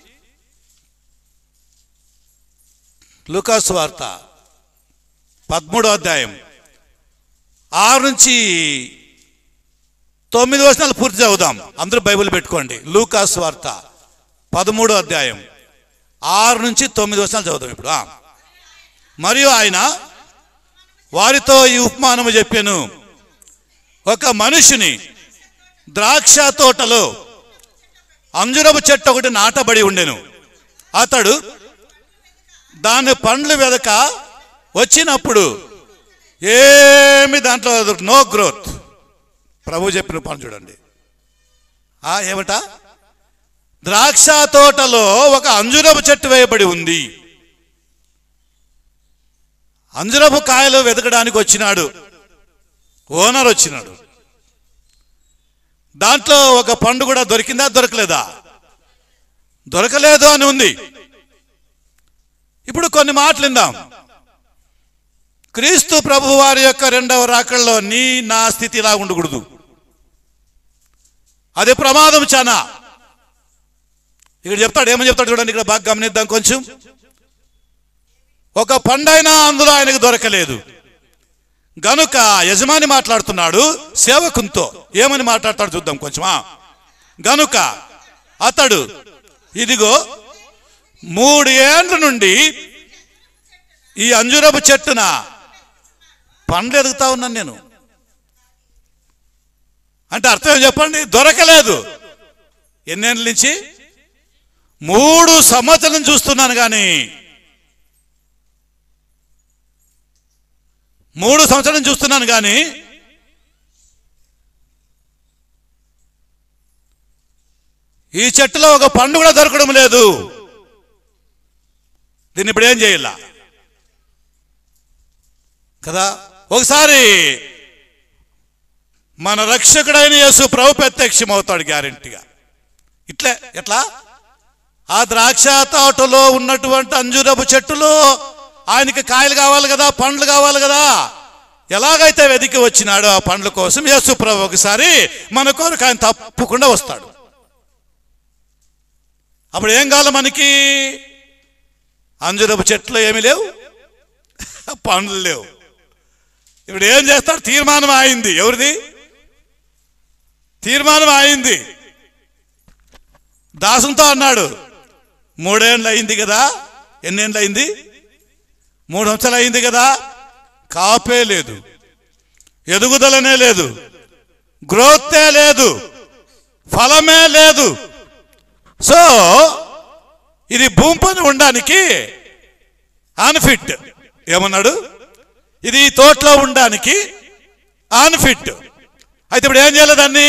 లూకాస్ వార్త పదమూడో అధ్యాయం ఆరు నుంచి తొమ్మిది వచనాలు పూర్తి చదువుదాం అందరూ బైబిల్ పెట్టుకోండి లూకాస్ వార్త పదమూడో అధ్యాయం ఆరు నుంచి తొమ్మిది వచనాలు చదువుదాం ఇప్పుడు ఆ. మరియు ఆయన వారితో ఈ ఉపమానము చెప్పాను ఒక మనుషుని ద్రాక్ష తోటలో అంజురపు చెట్టు ఒకటి నాటబడి ఉండెను అతడు దాని పండ్లు వెదక వచ్చినప్పుడు ఏమి దాంట్లో నో గ్రోత్ ప్రభు చెప్పిన పని చూడండి ఆ ఏమట ద్రాక్ష తోటలో ఒక అంజురపు చెట్టు వేయబడి ఉంది అంజురపు కాయలు వెతకడానికి వచ్చినాడు ఓనర్ వచ్చినాడు దాంట్లో ఒక పండు కూడా దొరికిందా దొరకలేదా దొరకలేదు అని ఉంది ఇప్పుడు కొన్ని మాటలు విందాం క్రీస్తు ప్రభు వారి యొక్క రెండవ రాకల్లో నీ నా స్థితి ఇలా ఉండకూడదు అది ప్రమాదం చానా ఇక్కడ చెప్తాడు ఏమని చెప్తాడు చూడండి ఇక్కడ బాగా గమనిద్దాం కొంచెం ఒక పండైనా అందులో ఆయనకు దొరకలేదు గనుక యజమాని మాట్లాడుతున్నాడు సేవకునితో ఏమని మాట్లాడతాడు చూద్దాం కొంచెం ఆ. గనుక అతడు ఇదిగో మూడు ఏండ్ల నుండి ఈ అంజురపు చెట్టున పండ్లు ఎదుగుతా ఉన్నాను నేను అంటే అర్థం ఏం చెప్పండి దొరకలేదు ఎన్నేళ్ళ నుంచి మూడు సంవత్సరం చూస్తున్నాను కానీ మూడు సంవత్సరం చూస్తున్నాను కానీ ఈ చెట్టులో ఒక పండు కూడా దొరకడం లేదు దీన్ని ఇప్పుడు ఏం చేయాల కదా ఒకసారి మన రక్షకుడైన యేసు ప్రభు ప్రత్యక్షం అవుతాడు గ్యారెంటీగా ఇట్లే ఎట్లా ఆ ద్రాక్ష తోటలో ఉన్నటువంటి అంజూరపు చెట్టులో ఆయనకి కాయలు కావాలి కదా పండ్లు కావాలి కదా ఎలాగైతే వెతికి వచ్చినాడో ఆ పండ్ల కోసం యేసు ప్రభు ఒకసారి మన కొరకు ఆయన తప్పకుండా వస్తాడు అప్పుడు ఏం కావాలి మనకి అంజురపు చెట్లు ఏమీ లేవు పండ్లు లేవు ఇప్పుడు ఏం చేస్తాడు తీర్మానం అయింది ఎవరిది తీర్మానం అయింది దాసంతో అన్నాడు మూడేళ్ళు అయింది కదా ఎన్నేళ్ళు అయింది మూడు సంవత్సరాలు అయింది కదా కాపే లేదు ఎదుగుదలనే లేదు గ్రోతే లేదు ఫలమే లేదు సో ఇది భూమి పైన ఉండడానికి అన్ఫిట్ ఏమన్నాడు ఇది ఈ తోటలో ఉండడానికి అన్ఫిట్ అయితే ఇప్పుడు ఏం చేయాలి దాన్ని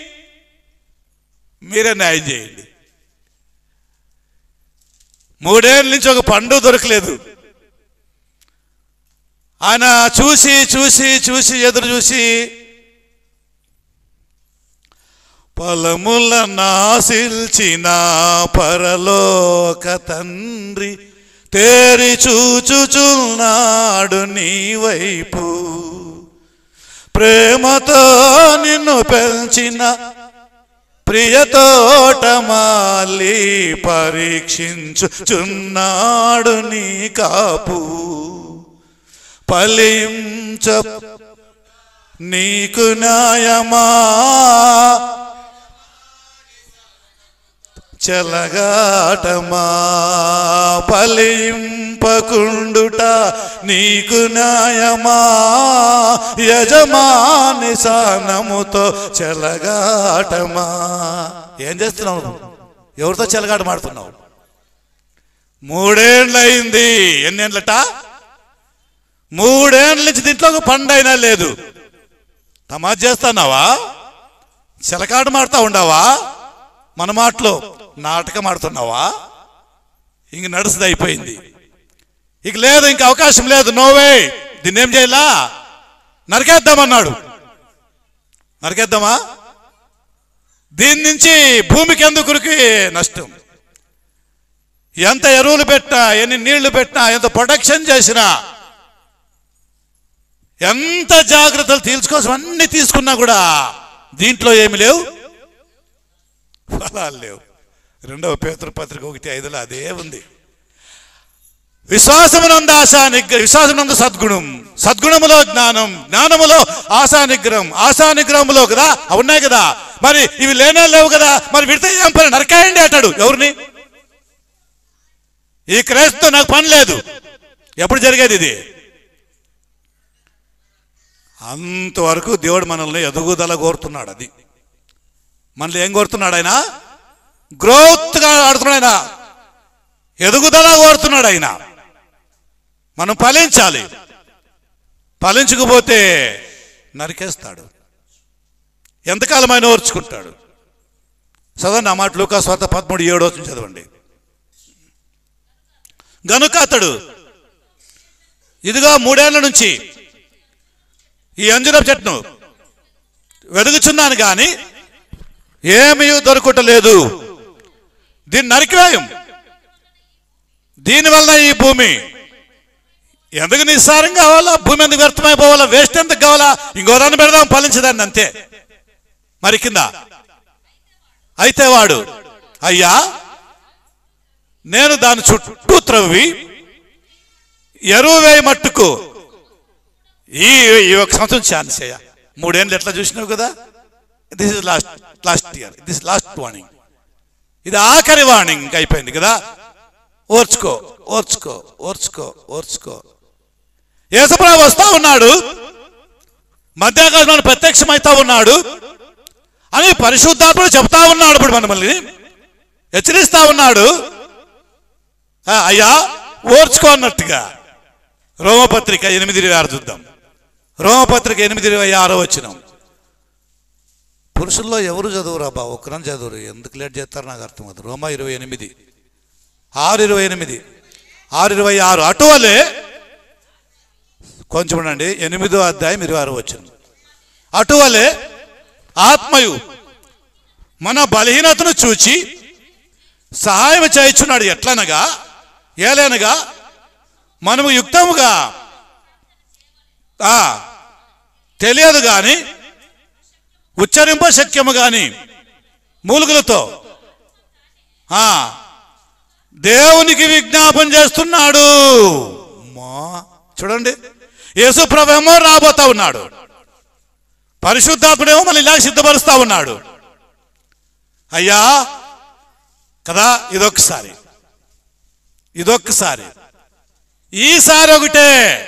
మీరే న్యాయం చేయండి మూడేళ్ళ నుంచి ఒక పండు దొరకలేదు ఆయన చూసి చూసి చూసి ఎదురు చూసి పొలముల నాసిల్చిన పరలోక తండ్రి తేరి చూచుచున్నాడు నీ వైపు ప్రేమతో నిన్ను పెంచిన ప్రియతోటమాలి పరీక్షించుచున్నాడు నీ కాపు ఫలించ నీకు న్యాయమా చెలగాటమా ఫలింపకుండుట నీకు న్యాయమా యజమాని సానముతో చెలగాటమా ఏం చేస్తున్నావు ఎవరితో చెలగాట మాడుతున్నావు మూడేళ్ళయింది ఎన్నేళ్ళట మూడేళ్ళ నుంచి దీంట్లో ఒక పండైనా లేదు తమాజ్ చేస్తున్నావా చిలకాట మాడుతా ఉండవా మన మాటలో నాటకం ఆడుతున్నావా ఇంక నడుస్తుంది అయిపోయింది ఇక లేదు ఇంక అవకాశం లేదు నోవే దీన్ని ఏం చేయాలా నరికేద్దామన్నాడు నరికేద్దామా దీని నుంచి భూమికి ఎందుకురికి నష్టం ఎంత ఎరువులు పెట్టినా ఎన్ని నీళ్లు పెట్టినా ఎంత ప్రొటెక్షన్ చేసినా ఎంత జాగ్రత్తలు తీసుకోసం అన్ని తీసుకున్నా కూడా దీంట్లో ఏమి లేవు ఫలాలు లేవు రెండవ పేతృ పత్రిక ఒకటి ఐదులో అదే ఉంది విశ్వాసమునందు ఆశా నిగ్రహం విశ్వాసమునందు సద్గుణం సద్గుణములో జ్ఞానం జ్ఞానములో ఆశా నిగ్రహం ఆశా నిగ్రహములో కదా అవి ఉన్నాయి కదా మరి ఇవి లేనే లేవు కదా మరి విడితే ఏం పని నరకాయండి అంటాడు ఎవరిని ఈ క్రైస్తతో నాకు పని లేదు ఎప్పుడు జరిగేది ఇది అంతవరకు దేవుడు మనల్ని ఎదుగుదల కోరుతున్నాడు అది మనల్ని ఏం కోరుతున్నాడు ఆయన గ్రోత్గా ఆడుతున్నాడు ఆయన ఎదుగుదల కోరుతున్నాడు ఆయన మనం ఫలించాలి ఫలించకపోతే నరికేస్తాడు ఎంతకాలం ఆయన ఓర్చుకుంటాడు చదవండి ఆ మాట లూకా స్వార్థ పదమూడు ఏడో వచ్చిన చదవండి గనుక అతడు ఇదిగో మూడేళ్ల నుంచి ఈ అంజురపు చెట్టును వెదుగుచున్నాను కానీ ఏమీ దొరకటలేదు దీన్ని నరికివేయం దీనివల్ల ఈ భూమి ఎందుకు నిస్సారం కావాలా భూమి ఎందుకు వ్యర్థమైపోవాలా వేస్ట్ ఎందుకు కావాలా ఇంకో దాన్ని పెడదాం ఫలించదాన్ని అంతే మరి కింద అయితే వాడు అయ్యా నేను దాని చుట్టూ త్రవ్వి ఎరువు వేయి మట్టుకు ఈ ఈ ఒక సంవత్సరం ఛాన్స్ అయ్యా మూడేళ్ళు ఎట్లా చూసినావు కదా this is last last year this last warning ఇది ఆఖరి వార్నింగ్ ఇంకా అయిపోయింది కదా ఓర్చుకో ఓర్చుకో ఓర్చుకో ఓర్చుకో యేసుప్రభు వస్తా ఉన్నాడు మధ్యాకాశంలో ప్రత్యక్షమైతా ఉన్నాడు అని పరిశుద్ధాత్ముడు చెప్తా ఉన్నాడు ఇప్పుడు మనల్ని హెచ్చరిస్తా ఉన్నాడు ఆ, అయ్యా ఓర్చుకో అన్నట్టుగా రోమపత్రిక ఎనిమిది ఇరవై ఆరు చూద్దాం రోమపత్రిక ఎనిమిది ఇరవై ఆరో వచ్చినాం పురుషుల్లో ఎవరు చదువురా బా ఒక్కరం చదువురు ఎందుకు లేట్ చేస్తారు నాకు అర్థం అవుతుంది రోమా ఇరవై ఎనిమిది ఆరు ఇరవై ఎనిమిది ఆరు ఇరవై ఆరు అటువలే కొంచెం ఉండండి ఎనిమిదో అధ్యాయం ఇరవై ఆరు వచ్చింది అటువలే ఆత్మయు మన బలహీనతను చూచి సహాయం చేయించున్నాడు ఎట్లనగా ఏలనగా మనము యుక్తముగా ఆ, తెలియదు కానీ ఉచ్చరింప శక్యము కానీ మూలుగులతో ఆ, దేవునికి విజ్ఞాపన చేస్తున్నాడు అమ్మా, చూడండి యేసు ప్రభేమో రాబోతా ఉన్నాడు పరిశుద్ధాత్ముడేమో మళ్ళీ ఇలా సిద్ధపరుస్తా ఉన్నాడు అయ్యా కదా ఇదొకసారి ఇదొక్కసారి ఈసారి ఒకటే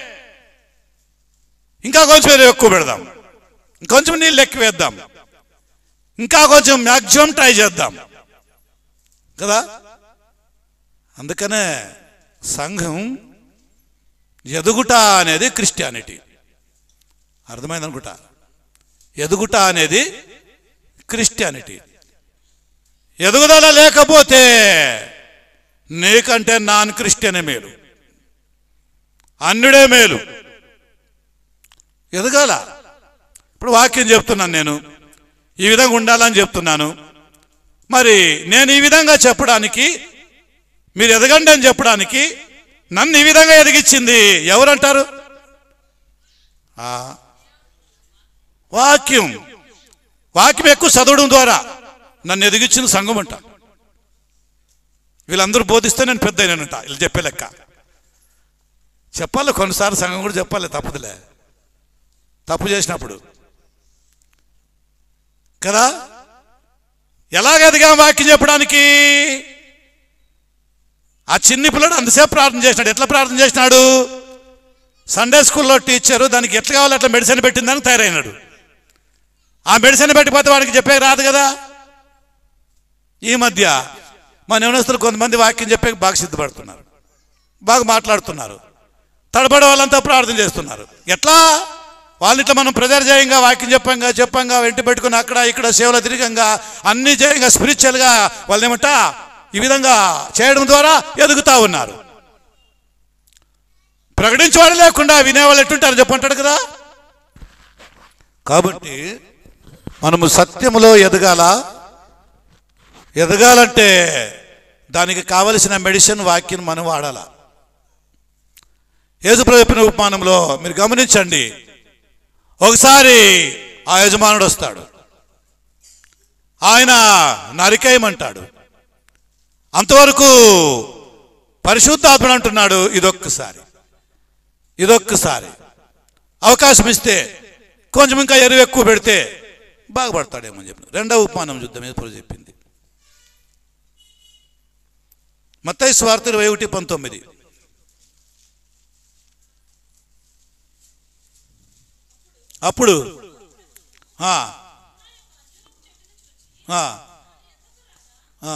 ఇంకా కొంచెం ఎక్కువ పెడదాం ఇంకొంచెం నీళ్ళు ఎక్కువ వేద్దాం ఇంకా కొంచెం మ్యాక్సిమం ట్రై చేద్దాం కదా అందుకనే సంఘం ఎదుగుట అనేది క్రిస్టియానిటీ అర్థమైంది అనుకుంటా ఎదుగుట అనేది క్రిస్టియానిటీ ఎదుగుదల లేకపోతే నీకంటే నాన్ క్రిస్టియనే మేలు అన్యుడే మేలు ఎదగాల ఇప్పుడు వాక్యం చెప్తున్నాను నేను ఈ విధంగా ఉండాలని చెప్తున్నాను మరి నేను ఈ విధంగా చెప్పడానికి మీరు ఎదగండి అని చెప్పడానికి నన్ను ఈ విధంగా ఎదిగించింది ఎవరంటారు ఆ, వాక్యం వాక్యం ఎక్కువ చదవడం ద్వారా నన్ను ఎదిగించింది సంఘం అంట వీళ్ళందరూ బోధిస్తే నేను పెద్ద అయినానంట వీళ్ళు చెప్పే లెక్క చెప్పాలి కొన్నిసార్లు సంఘం కూడా చెప్పాలి తప్పదులే తప్పు చేసినప్పుడు కదా ఎలాగ ఎదిగాం వాక్యం చెప్పడానికి ఆ చిన్ని పిల్లడు అంతసేపు ప్రార్థన చేసినాడు ఎట్లా ప్రార్థన చేసినాడు సండే స్కూల్లో టీచరు దానికి ఎట్లా కావాలో అట్లా మెడిసిన్ పెట్టిందని తయారైనాడు ఆ మెడిసిన్ పెట్టిపోతే వాడికి చెప్పే రాదు కదా ఈ మధ్య మన యవనస్తులు కొంతమంది వాక్యం చెప్పే బాగా సిద్ధపడుతున్నారు బాగా మాట్లాడుతున్నారు తడబడే వాళ్ళంతా ప్రార్థన చేస్తున్నారు ఎట్లా వాళ్ళు ఇట్లా మనం ప్రెజర్ చేయంగా వాక్యం చెప్పంగా చెప్పంగా వెంట పెట్టుకుని అక్కడ ఇక్కడ సేవలు తిరిగంగా అన్ని చేయంగా స్పిరిచువల్గా వాళ్ళు ఏమంట ఈ విధంగా చేయడం ద్వారా ఎదుగుతా ఉన్నారు ప్రకటించేవాడు లేకుండా వినేవాళ్ళు ఎట్టుంటారు చెప్పంటాడు కదా కాబట్టి మనము సత్యములో ఎదగాల ఎదగాలంటే దానికి కావలసిన మెడిసిన్ వాక్యం మనం వాడాల యేసుప్రభు చెప్పిన ఉపమానంలో మీరు గమనించండి ఒకసారి ఆ యజమానుడు వస్తాడు ఆయన నరికేయమంటాడు అంతవరకు పరిశుద్ధాత్ముడు అంటున్నాడు ఇదొక్కసారి ఇదొక్కసారి అవకాశం ఇస్తే కొంచెం ఇంకా ఎరువు ఎక్కువ పెడితే బాగుపడతాడేమో అని చెప్పి రెండవ ఉపమానం చూద్దాం యేసుప్రభు చెప్పింది మత్తయి స్వార్థ ఇరవై ఒకటి పంతొమ్మిది అప్పుడు ఆ, ఆ, ఆ.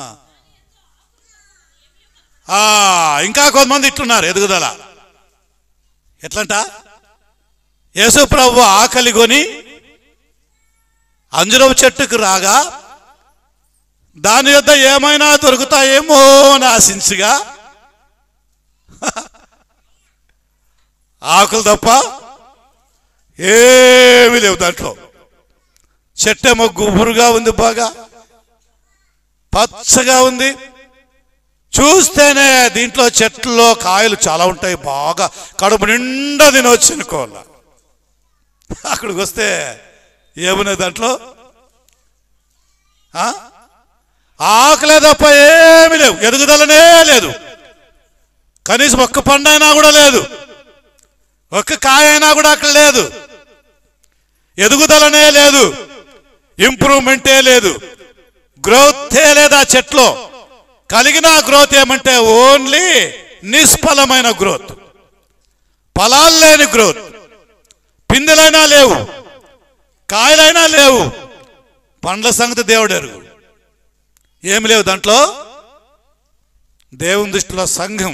ఆ, ఇంకా కొంతమంది ఇట్లున్నారు ఎదుగుదల ఎట్లంట యేసు ప్రభు ఆకలి కొని అంజురపు చెట్టుకు రాగా దాని యొద్ద ఏమైనా దొరుకుతాయేమో అని ఆశించగా ఆకులు తప్ప ఏమీ లేవు దాంట్లో చెట్టేమో గుబురుగా ఉంది బాగా పచ్చగా ఉంది చూస్తేనే దీంట్లో చెట్లలో కాయలు చాలా ఉంటాయి బాగా కడుపు నిండా తినవచ్చు అనుకోవాల అక్కడికి వస్తే ఏమున్నాయి దాంట్లో ఆ? ఆకలే తప్ప ఏమీ లేవు ఎదుగుదలనే లేదు కనీసం ఒక్క పండు అయినా కూడా లేదు ఒక్క కాయ అయినా కూడా అక్కడ లేదు ఎదుగుదలనే లేదు ఇంప్రూవ్మెంటే లేదు గ్రోతే లేదా చెట్లో కలిగిన గ్రోత్ ఏమంటే ఓన్లీ నిష్ఫలమైన గ్రోత్ ఫలాలు లేని గ్రోత్ పిందెలైనా లేవు కాయలైనా లేవు పండ్ల సంగతి దేవుడు ఎరుగు ఏమి లేవు దాంట్లో దేవుని దృష్టిలో సంఘం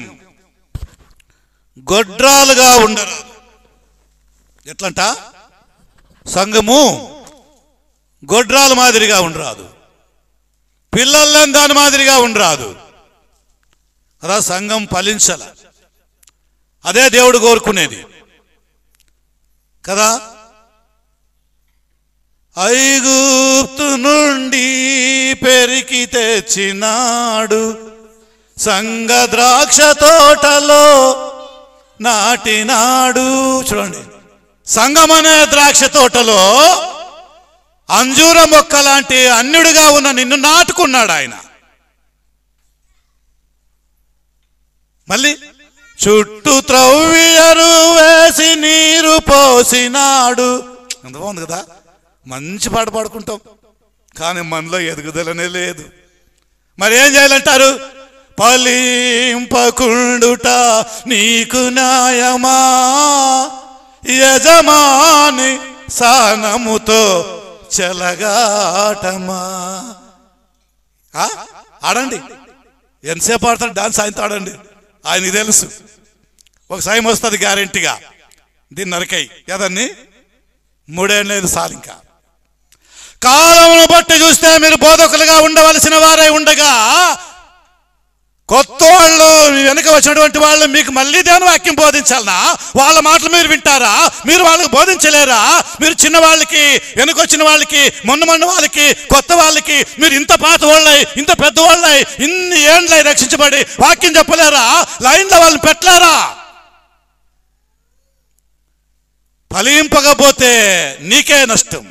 గొడ్రాలుగా ఉండరు ఎట్లంట సంఘము గొడ్రాల మాదిరిగా ఉండరాదు పిల్లల్ని దాని మాదిరిగా ఉండరాదు కదా సంఘం ఫలించాల అదే దేవుడు కోరుకునేది కదా ఐగుప్తు నుండి పెరికి తెచ్చినాడు సంగ ద్రాక్ష తోటలో నాటినాడు చూడండి సంగం అనే ద్రాక్ష తోటలో అంజూర మొక్క లాంటి అన్యుడిగా ఉన్న నిన్ను నాటుకున్నాడు ఆయన మళ్ళీ చుట్టూ త్రవ్వియరు వేసి నీరు పోసినాడు ఎంత బాగుంది కదా మంచి పాట పాడుకుంటాం కానీ మనలో ఎదుగుదలనే లేదు మరి ఏం చేయాలంటారు ఫలింపకుండుట నీకు న్యాయమా యజమాని సానముతో చెలగాటమా ఆ? ఆడండి ఎంతసేపు ఆడతాడు డాన్స్ ఆయనతో ఆడండి ఆయనకి తెలుసు ఒక సాయం వస్తుంది గ్యారెంటీగా దీన్ని నరకై కదండి మూడేళ్ళు లేదు సార్ ఇంకా కాలమును బట్టి చూస్తే మీరు బోధకులుగా ఉండవలసిన వారై ఉండగా కొత్త వాళ్ళు మీ వెనక వచ్చినటువంటి వాళ్ళు మీకు మళ్ళీ దేవుని వాక్యం బోధించాలనా వాళ్ళ మాటలు మీరు వింటారా మీరు వాళ్ళకి బోధించలేరా మీరు చిన్న వాళ్ళకి వెనక వచ్చిన వాళ్ళకి మొన్న మొన్న వాళ్ళకి కొత్త వాళ్ళకి మీరు ఇంత పాత వాళ్ళై ఇంత పెద్ద వాళ్ళై ఇన్ని ఏండ్లై రక్షించబడి వాక్యం చెప్పలేరా లైన్లో వాళ్ళని పెట్టలేరా ఫలింపకపోతే నీకే నష్టం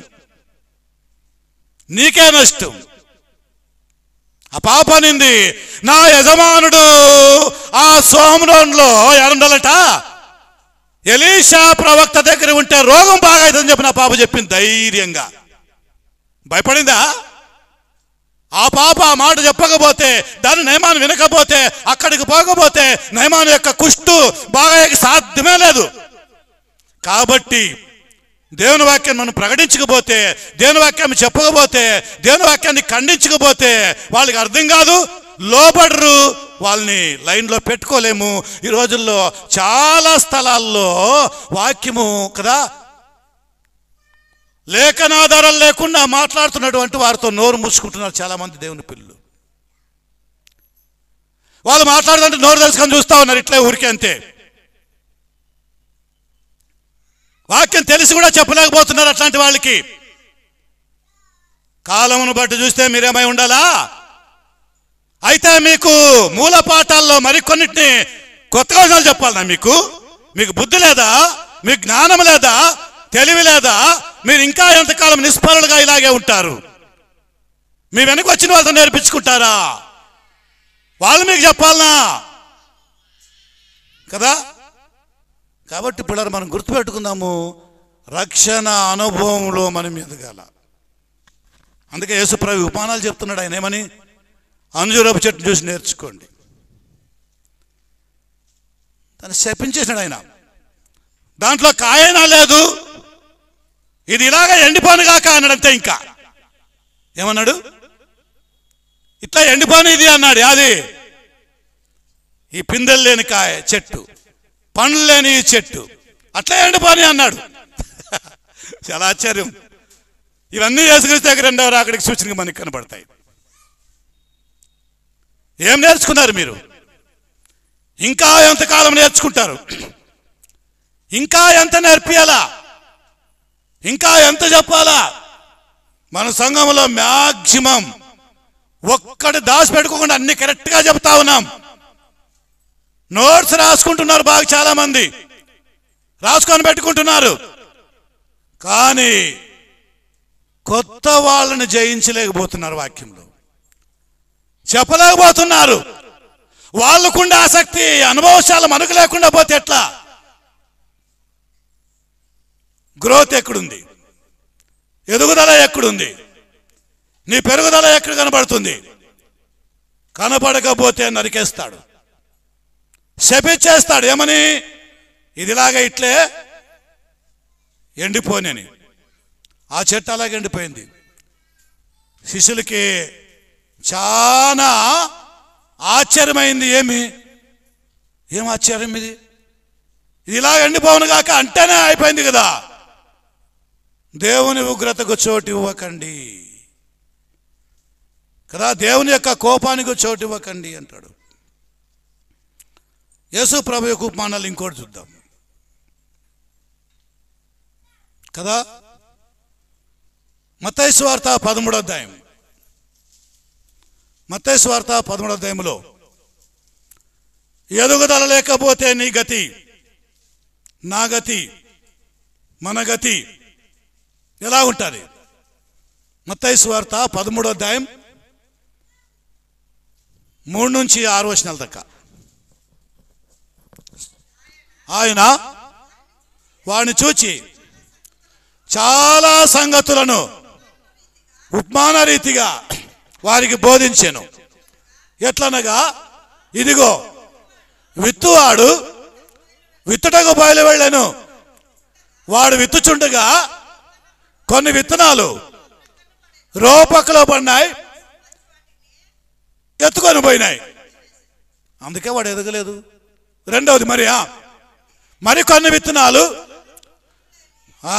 నీకే నష్టం ఆ పాప అనింది నా యజమానుడు ఆ సోమరంలో ఎడండలట ఎలీషా ప్రవక్త దగ్గర ఉంటే రోగం బాగా అవుతుందని చెప్పి నా పాప చెప్పింది ధైర్యంగా భయపడిందా ఆ పాప ఆ మాట చెప్పకపోతే దాని నయమాను వినకపోతే అక్కడికి పోకపోతే నయమాను యొక్క కుష్టు బాగా సాధ్యమే లేదు కాబట్టి దేవుని వాక్యం మనం ప్రకటించకపోతే దేవుని వాక్యాన్ని చెప్పకపోతే దేవుని వాక్యాన్ని ఖండించకపోతే వాళ్ళకి అర్థం కాదు లోబడరు వాళ్ళని లైన్లో పెట్టుకోలేము ఈ రోజుల్లో చాలా స్థలాల్లో వాక్యము కదా లేఖనాధారాలు లేకుండా మాట్లాడుతున్నటువంటి వారితో నోరు మూసుకుంటున్నారు చాలా మంది దేవుని పిల్లలు వాళ్ళు మాట్లాడుతుంటే నోరు తెలుసుకొని చూస్తా ఉన్నారు ఇట్లే ఊరికే అంతే వాక్యం తెలిసి కూడా చెప్పలేకపోతున్నారు అట్లాంటి వాళ్ళకి కాలమును బట్టి చూస్తే మీరేమై ఉండాలా అయితే మీకు మూల పాఠాల్లో మరికొన్నిటిని కొత్తగా విషయాలు చెప్పాలనా మీకు మీకు బుద్ధి లేదా మీకు జ్ఞానం లేదా తెలివి లేదా మీరు ఇంకా ఎంతకాలం నిష్ఫలులుగా ఇలాగే ఉంటారు మీ వెనక వచ్చిన వాళ్ళతో నేర్పించుకుంటారా వాళ్ళు మీకు చెప్పాలనా కదా కాబట్టి పిల్లలు మనం గుర్తుపెట్టుకుందాము రక్షణ అనుభవంలో మనం ఎదగాల అందుకే యేసుప్రభు ఉపమానాలు చెప్తున్నాడు ఆయన ఏమని అంజూరపు చెట్టు చూసి నేర్చుకోండి తను శపించేసాడు ఆయన దాంట్లో కాయనా లేదు ఇది ఇలాగ ఎండిపోను కాక అన్నాడు అంతే ఇంకా ఏమన్నాడు ఇట్లా ఎండిపోను ఇది అన్నాడు అది ఈ పిందెలు లేని కాయ చెట్టు పండ్లు లేని ఈ చెట్టు అట్లా ఎండిపోని అన్నాడు చాలా ఆశ్చర్యం ఇవన్నీ యేసుక్రీస్తు రెండవ రాకడికి సూచనగా మనకి కనబడతాయి ఏం నేర్చుకున్నారు మీరు ఇంకా ఎంతకాలం నేర్చుకుంటారు ఇంకా ఎంత నేర్పియాలా ఇంకా ఎంత చెప్పాలా మన సంఘంలో మ్యాక్సిమం ఒక్కటి దాచి పెట్టుకోకుండా అన్ని కరెక్ట్గా చెప్తా ఉన్నాం నోట్స్ రాసుకుంటున్నారు బాగా చాలా మంది రాసుకొని పెట్టుకుంటున్నారు కానీ కొత్త వాళ్ళని జయించలేకపోతున్నారు వాక్యంలో చెప్పలేకపోతున్నారు వాళ్ళకుండే ఆసక్తి అనుభవశాలు మనకు లేకుండా పోతే ఎట్లా గ్రోత్ ఎక్కడుంది ఎదుగుదల ఎక్కడుంది నీ పెరుగుదల ఎక్కడ కనబడుతుంది కనపడకపోతే నరికేస్తాడు శపించేస్తాడు ఏమని ఇదిలాగా ఇట్లే ఎండిపోనని ఆ చెట్టు అలాగే ఎండిపోయింది శిష్యులకి చాలా ఆశ్చర్యమైంది ఏమి ఏం ఆశ్చర్యం ఇది ఇది ఇలా ఎండిపోవును కాక అంటేనే అయిపోయింది కదా దేవుని ఉగ్రతకు చోటు ఇవ్వకండి కదా దేవుని యొక్క కోపానికి చోటు ఇవ్వకండి అంటాడు యేసు ప్రభు యొక్క ఉపమానాలు ఇంకోటి చూద్దాం కదా మత్తయి వార్త పదమూడో అధ్యాయం మత్తయి వార్త పదమూడో అధ్యాయంలో ఎదుగుదల లేకపోతే నీ గతి నా గతి మన గతి ఎలా ఉంటుంది మత్తయి వార్త పదమూడో అధ్యాయం మూడు నుంచి ఆరు వచనాల దాకా ఆయన వాడిని చూచి చాలా సంగతులను ఉపమాన రీతిగా వారికి బోధించాను ఎట్లనగా ఇదిగో విత్తువాడు విత్తుటకు బయలు వెళ్ళాను వాడు విత్తుచుండగా కొన్ని విత్తనాలు రోపక్కలో పడినాయి ఎత్తుకొని పోయినాయి అందుకే వాడు ఎదగలేదు రెండవది మరి ఆ, మరి కొన్ని విత్తనాలు ఆ,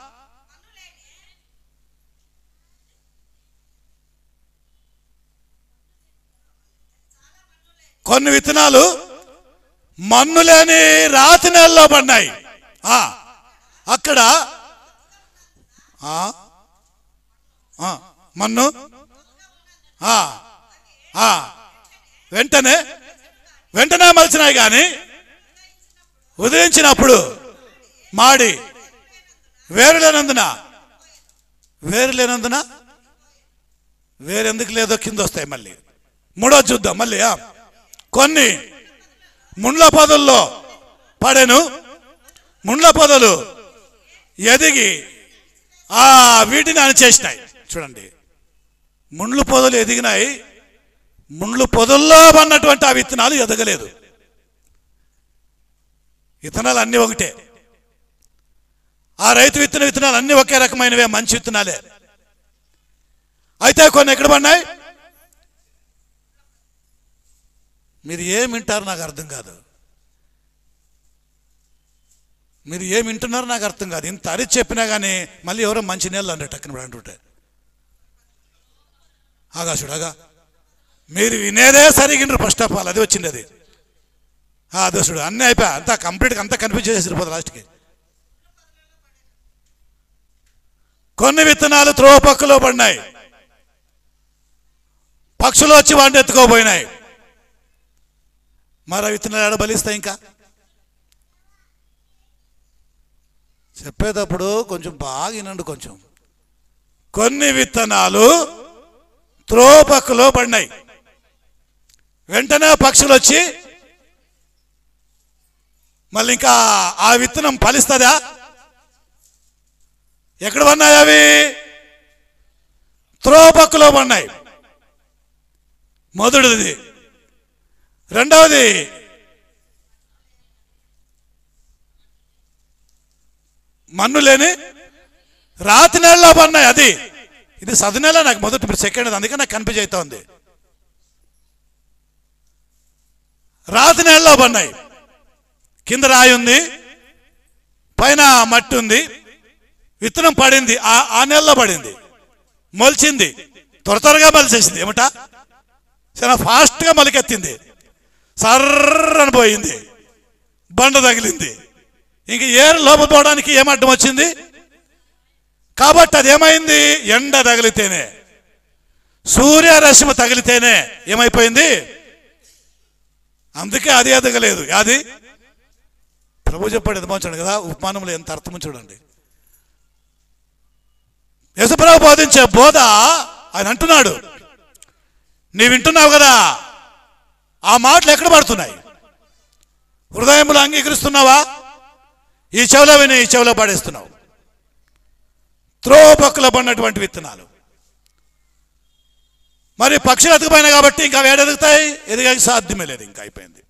కొన్ని విత్తనాలు మన్ను లేని రాతి నెలలో పడినాయి ఆ, అక్కడ ఆ, ఆ, మన్ను ఆ, ఆ, వెంటనే వెంటనే మలిచినాయి కానీ ఉదయించినప్పుడు మాడి వేరు లేనందున వేరు లేనందున వేరెందుకు లేదో కింద వస్తాయి మళ్ళీ మూడో చూద్దాం మళ్ళీ ఆ. కొన్ని ముండ్ల పొదల్లో పడెను ముండ్ల పొదలు ఎదిగి ఆ వీటిని అణచేసినాయి చూడండి ముండ్లు పొదలు ఎదిగినాయి ముండ్లు పొదల్లో పడినటువంటి ఆ విత్తనాలు ఎదగలేదు విత్తనాలు అన్నీ ఒకటే ఆ రైతు విత్తన విత్తనాలు అన్నీ ఒకే రకమైనవే మంచి విత్తనాలే అయితే కొన్ని ఎక్కడ పడినాయి మీరు ఏం వింటారు నాకు అర్థం కాదు మీరు ఏం వింటున్నారో నాకు అర్థం కాదు ఇంత అరిచి చెప్పినా కానీ మళ్ళీ ఎవరో మంచి నీళ్ళు అంటే టక్కున అంటుంటే ఆకాశుడాగా మీరు వినేదే సరిగినరు ఫస్ట్ ఆఫ్ ఆల్ అది వచ్చింది అది ఆ దోసుడు అన్నీ అయిపోయా అంతా కంప్లీట్గా అంతా కనిపించేసి సరిపోదు లాస్ట్కి కొన్ని విత్తనాలు త్రో పక్కలో పడినాయి పక్షులు వచ్చి వాడిని ఎత్తుకోపోయినాయి మరో విత్తనాలు ఎడ బలిస్తాయి ఇంకా చెప్పేటప్పుడు కొంచెం బాగా వినండి కొంచెం కొన్ని విత్తనాలు త్రోపక్కలో పడినాయి వెంటనే పక్షులు వచ్చి మళ్ళీ ఇంకా ఆ విత్తనం ఫలిస్తుందా ఎక్కడ పడినాయి అవి త్రోపక్కలో పడినాయి మొదటిది రెండవది మన్ను లేని రాతి నెలలో పడినాయి అది ఇది సది నెల నాకు మొదటి ఇప్పుడు సెకండ్ అందుకే నాకు కన్ఫ్యూజ్ అవుతా ఉంది రాతి నెలలో పడినాయి కింద రాయి ఉంది పైన మట్టి ఉంది విత్తనం పడింది ఆ ఆ నెలలో పడింది మొలిచింది త్వర త్వరగా మొలిచేసింది ఏమిటా చాలా ఫాస్ట్గా మొలకెత్తింది సర్రని పోయింది బండ తగిలింది ఇంక ఏరు లోపల పోవడానికి ఏం అడ్డం వచ్చింది కాబట్టి అది ఏమైంది ఎండ తగిలితేనే సూర్యరశ్మి తగిలితేనే ఏమైపోయింది అందుకే అది ఎదగలేదు అది ప్రభు చెప్పాడు ఎదమంచాడు కదా ఉపమానంలో ఎంత అర్థం చూడండి యశుప్రభు బోధించే బోధ ఆయన అంటున్నాడు నీ వింటున్నావు కదా ఆ మాటలు ఎక్కడ పడుతున్నాయి హృదయంలో అంగీకరిస్తున్నావా ఈ చెవిలో విని ఈ చెవిలో పడేస్తున్నావు త్రోపక్కలో పడినటువంటి విత్తనాలు మరి పక్షులు ఎదగపోయినాయి కాబట్టి ఇంకా వేడ ఎదుగుతాయి ఎదిగాక సాధ్యమే లేదు ఇంకా అయిపోయింది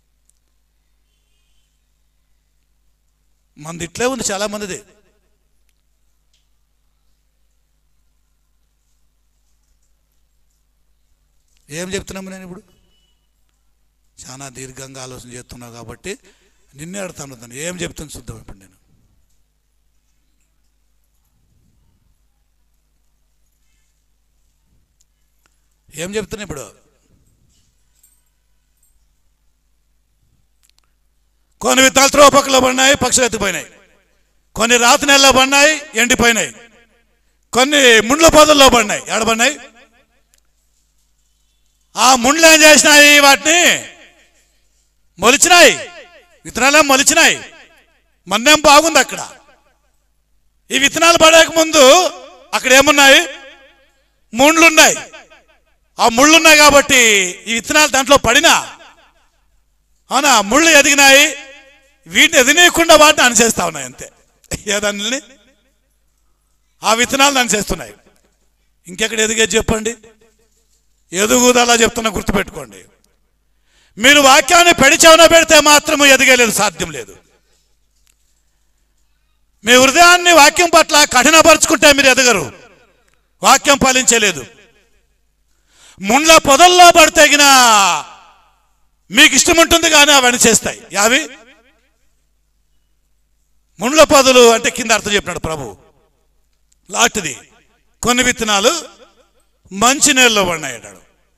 మంది ఇట్లే ఉంది చాలా మందిది ఏం చెప్తున్నాము నేను ఇప్పుడు చాలా దీర్ఘంగా ఆలోచన చేస్తున్నావు కాబట్టి నిన్నే అడుగుతాను తను ఏం చెప్తాను చూద్దాం ఇప్పుడు నేను ఏం చెప్తున్నా ఇప్పుడు కొన్ని విత్తనాలు త్రోపక్కలో పడినాయి పక్షులు ఎత్తిపోయినాయి కొన్ని రాతి నెలలో పడినాయి ఎండిపోయినాయి కొన్ని ముండ్ల పొదల్లో పడినాయి ఎక్కడ పడినాయి ఆ ముండ్లు ఏం చేసినాయి వాటిని మొలిచినాయి విత్తనాలేం మొలిచినాయి మన్నేం బాగుంది అక్కడ ఈ విత్తనాలు పడేక ముందు అక్కడ ఏమున్నాయి ముండ్లు ఉన్నాయి ఆ ముళ్ళు ఉన్నాయి కాబట్టి ఈ విత్తనాలు దాంట్లో పడినా అవునా ముళ్ళు ఎదిగినాయి వీటిని ఎదినేయకుండా వాటిని అనిచేస్తా ఉన్నాయి అంతే ఏదాన్ని ఆ విత్తనాలు అనిచేస్తున్నాయి ఇంకెక్కడ ఎదిగేది చెప్పండి ఎదుగుదల చెప్తున్నా గుర్తుపెట్టుకోండి మీరు వాక్యాన్ని పెడిచెవన పెడితే మాత్రము ఎదగలేదు సాధ్యం లేదు మీ హృదయాన్ని వాక్యం పట్ల కఠినపరుచుకుంటే మీరు ఎదగరు వాక్యం ఫలించలేదు ముండ్ల పొదల్లో పడితేగిన మీకు ఇష్టం ఉంటుంది కానీ అవన్నీ చేస్తాయి అవి ముండ్ల పొదలు అంటే కింద అర్థం చెప్పినాడు ప్రభు లాంటిది కొన్ని విత్తనాలు మంచి నీళ్ళలో పడినాయి అన్నాడు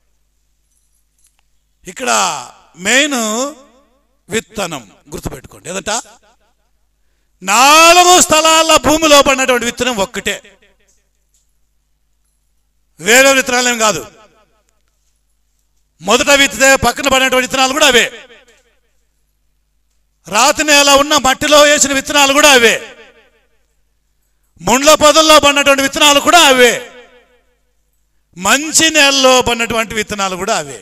ఇక్కడ మెయిన్ విత్తనం గుర్తుపెట్టుకోండి ఏదంట నాలుగు స్థలాల భూమిలో పడినటువంటి విత్తనం ఒక్కటే వేరే విత్తనాలు ఏం కాదు మొదట విత్తితే పక్కన పడినటువంటి విత్తనాలు కూడా అవే రాతి నేల ఉన్న మట్టిలో వేసిన విత్తనాలు కూడా అవే ముండ్ల పొదల్లో పడినటువంటి విత్తనాలు కూడా అవే మంచి నేలలో పడినటువంటి విత్తనాలు కూడా అవే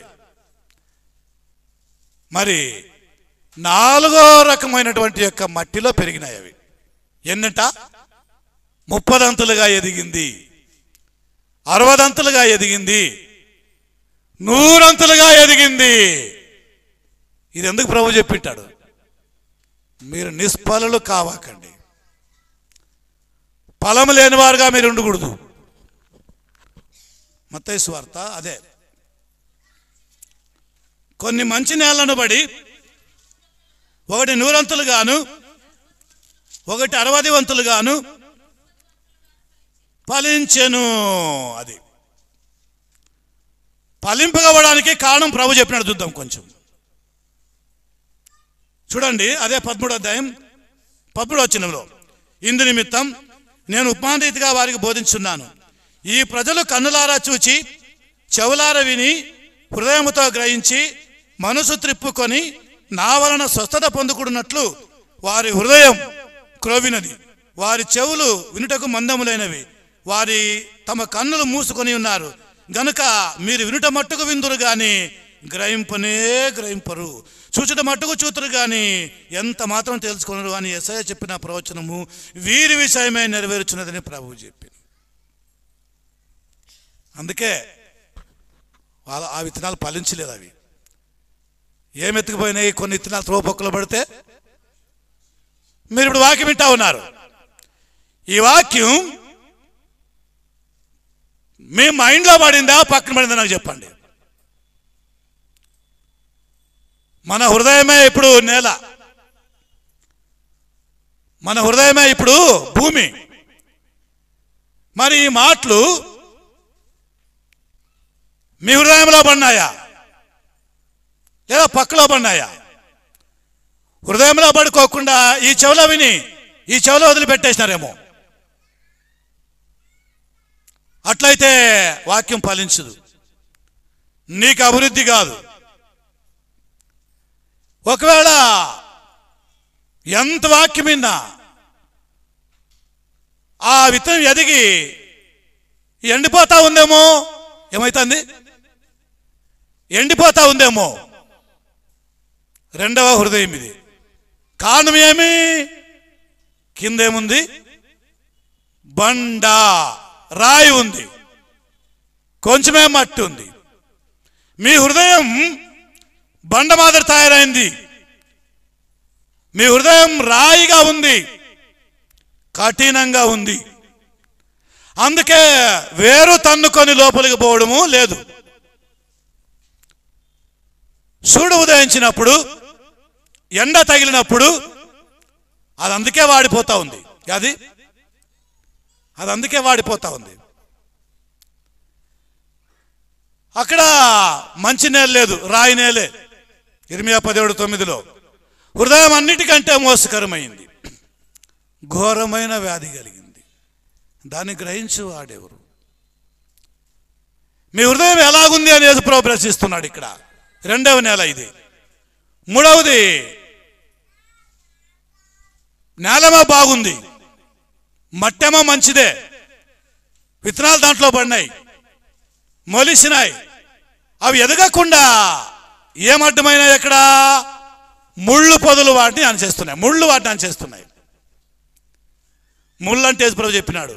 మరి నాలుగో రకమైనటువంటి యొక్క మట్టిలో పెరిగినాయి అవి ఎన్నంట ముప్పదంతులుగా ఎదిగింది అరవదంతులుగా ఎదిగింది నూరంతులుగా ఎదిగింది ఇది ఎందుకు ప్రభు చెప్పింటాడు మీరు నిష్ఫలలు కావాకండి ఫలము లేని వారుగా మీరు ఉండకూడదు మత్తయి వార్త అదే కొన్ని మంచి నేలను బడి ఒకటి నూరంతులుగాను ఒకటి అరవది వంతులుగాను ఫలించెను అది ఫలింపగవడానికి కారణం ప్రభు చెప్పినట్టు చూద్దాం కొంచెం చూడండి అదే పదమూడు అధ్యాయం పదమూడు వచ్చినంలో ఇందు నిమిత్తం నేను ఉపమానరీతిగా వారికి బోధించున్నాను ఈ ప్రజలు కన్నులారా చూచి చెవులారా విని హృదయముతో గ్రహించి మనసు త్రిప్పుకొని నా వలన స్వస్థత పొందుకున్నట్లు వారి హృదయం క్రోవినది వారి చెవులు వినుటకు మందములైనవి వారి తమ కన్నులు మూసుకొని ఉన్నారు గనుక మీరు వినుట మట్టుకు విందురు గాని గ్రహింపనే గ్రహింపరు చూచుట మట్టుకు చూతురు గాని ఎంత మాత్రం తెలుసుకున్నారు అని ఎస్ఐ చెప్పిన ప్రవచనము వీరి విషయమే నెరవేర్చున్నదని ప్రభువు చెప్పి అందుకే వాళ్ళ ఆ విత్తనాలు ఫలించలేదు అవి ఏం ఎత్తుకుపోయినాయి కొన్ని విత్తనాలు త్రోపొక్కలు పడితే మీరు ఇప్పుడు వాక్యం వింటా ఉన్నారు ఈ వాక్యం మీ మైండ్లో పడిందా పక్కన పడిందా నాకు చెప్పండి మన హృదయమే ఇప్పుడు నేల మన హృదయమే ఇప్పుడు భూమి మరి ఈ మాటలు మీ హృదయంలో పడినాయా లేదా పక్కలో పడినాయా హృదయంలో పడుకోకుండా ఈ చెవిలో విని ఈ చెవిలో వదిలిపెట్టేసినారేమో అట్లయితే వాక్యం ఫలించదు నీకు అభివృద్ధి కాదు ఒకవేళ ఎంత వాక్యం విన్నా ఆ విత్తనం ఎదిగి ఎండిపోతా ఉందేమో ఏమైతుంది ఎండిపోతా ఉందేమో రెండవ హృదయం ఇది కారణం ఏమి కిందేముంది బండ రాయి ఉంది కొంచెమే మట్టి ఉంది మీ హృదయం బండ మాదిరి తయారైంది మీ హృదయం రాయిగా ఉంది కఠినంగా ఉంది అందుకే వేరు తన్నుకొని లోపలికి పోవడము లేదు సూడు ఉదయించినప్పుడు ఎండ తగిలినప్పుడు అది అందుకే వాడిపోతా ఉంది అది అది అందుకే వాడిపోతా ఉంది అక్కడ మంచి నేల లేదు రాయి నేలే ఇరిమియా పదిహేడు తొమ్మిదిలో హృదయం అన్నిటికంటే మోసకరమైంది ఘోరమైన వ్యాధి కలిగింది దాన్ని గ్రహించు వాడెవరు మీ హృదయం ఎలాగుంది అని యేసుప్రభు ప్రశ్నిస్తున్నాడు ఇక్కడ రెండవ నెల ఇది మూడవది నేలమా బాగుంది మట్టేమో మంచిదే విత్తనాలు దాంట్లో పడినాయి మొలిసినాయి అవి ఎదగకుండా ఏమడ్డమైనా ఎక్కడ ముళ్ళు పొదలు వాటిని అనిచేస్తున్నాయి ముళ్ళు వాటిని అనిచేస్తున్నాయి ముళ్ళు అంటే యేసుప్రభు చెప్పినాడు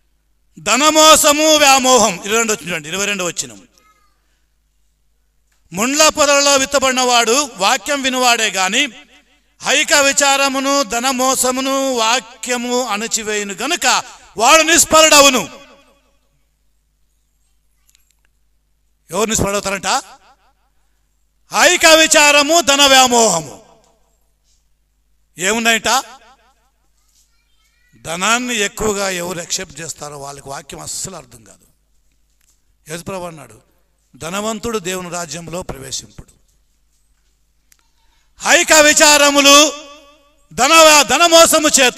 ధనమోసము వ్యామోహం ఇరవై రెండు వచ్చిన ఇరవై రెండు వచ్చిన ముండ్ల పొదలలో విత్తబడినవాడు వాక్యం వినువాడే గాని హైక విచారమును ధనమోసమును వాక్యము అణచివేయును గనుక వాడు నిష్ఫలుడవును ఎవరు నిష్ఫలుడవుతారంట హైక విచారము ధన వ్యామోహము ఏమున్నాయట ధనాన్ని ఎక్కువగా ఎవరు ఎక్సెప్ట్ చేస్తారో వాళ్ళకి వాక్యం అస్సలు అర్థం కాదు యజప్రభు అన్నాడు ధనవంతుడు దేవుని రాజ్యంలో ప్రవేశింపుడు హైక విచారములు ధన ధనమోసము చేత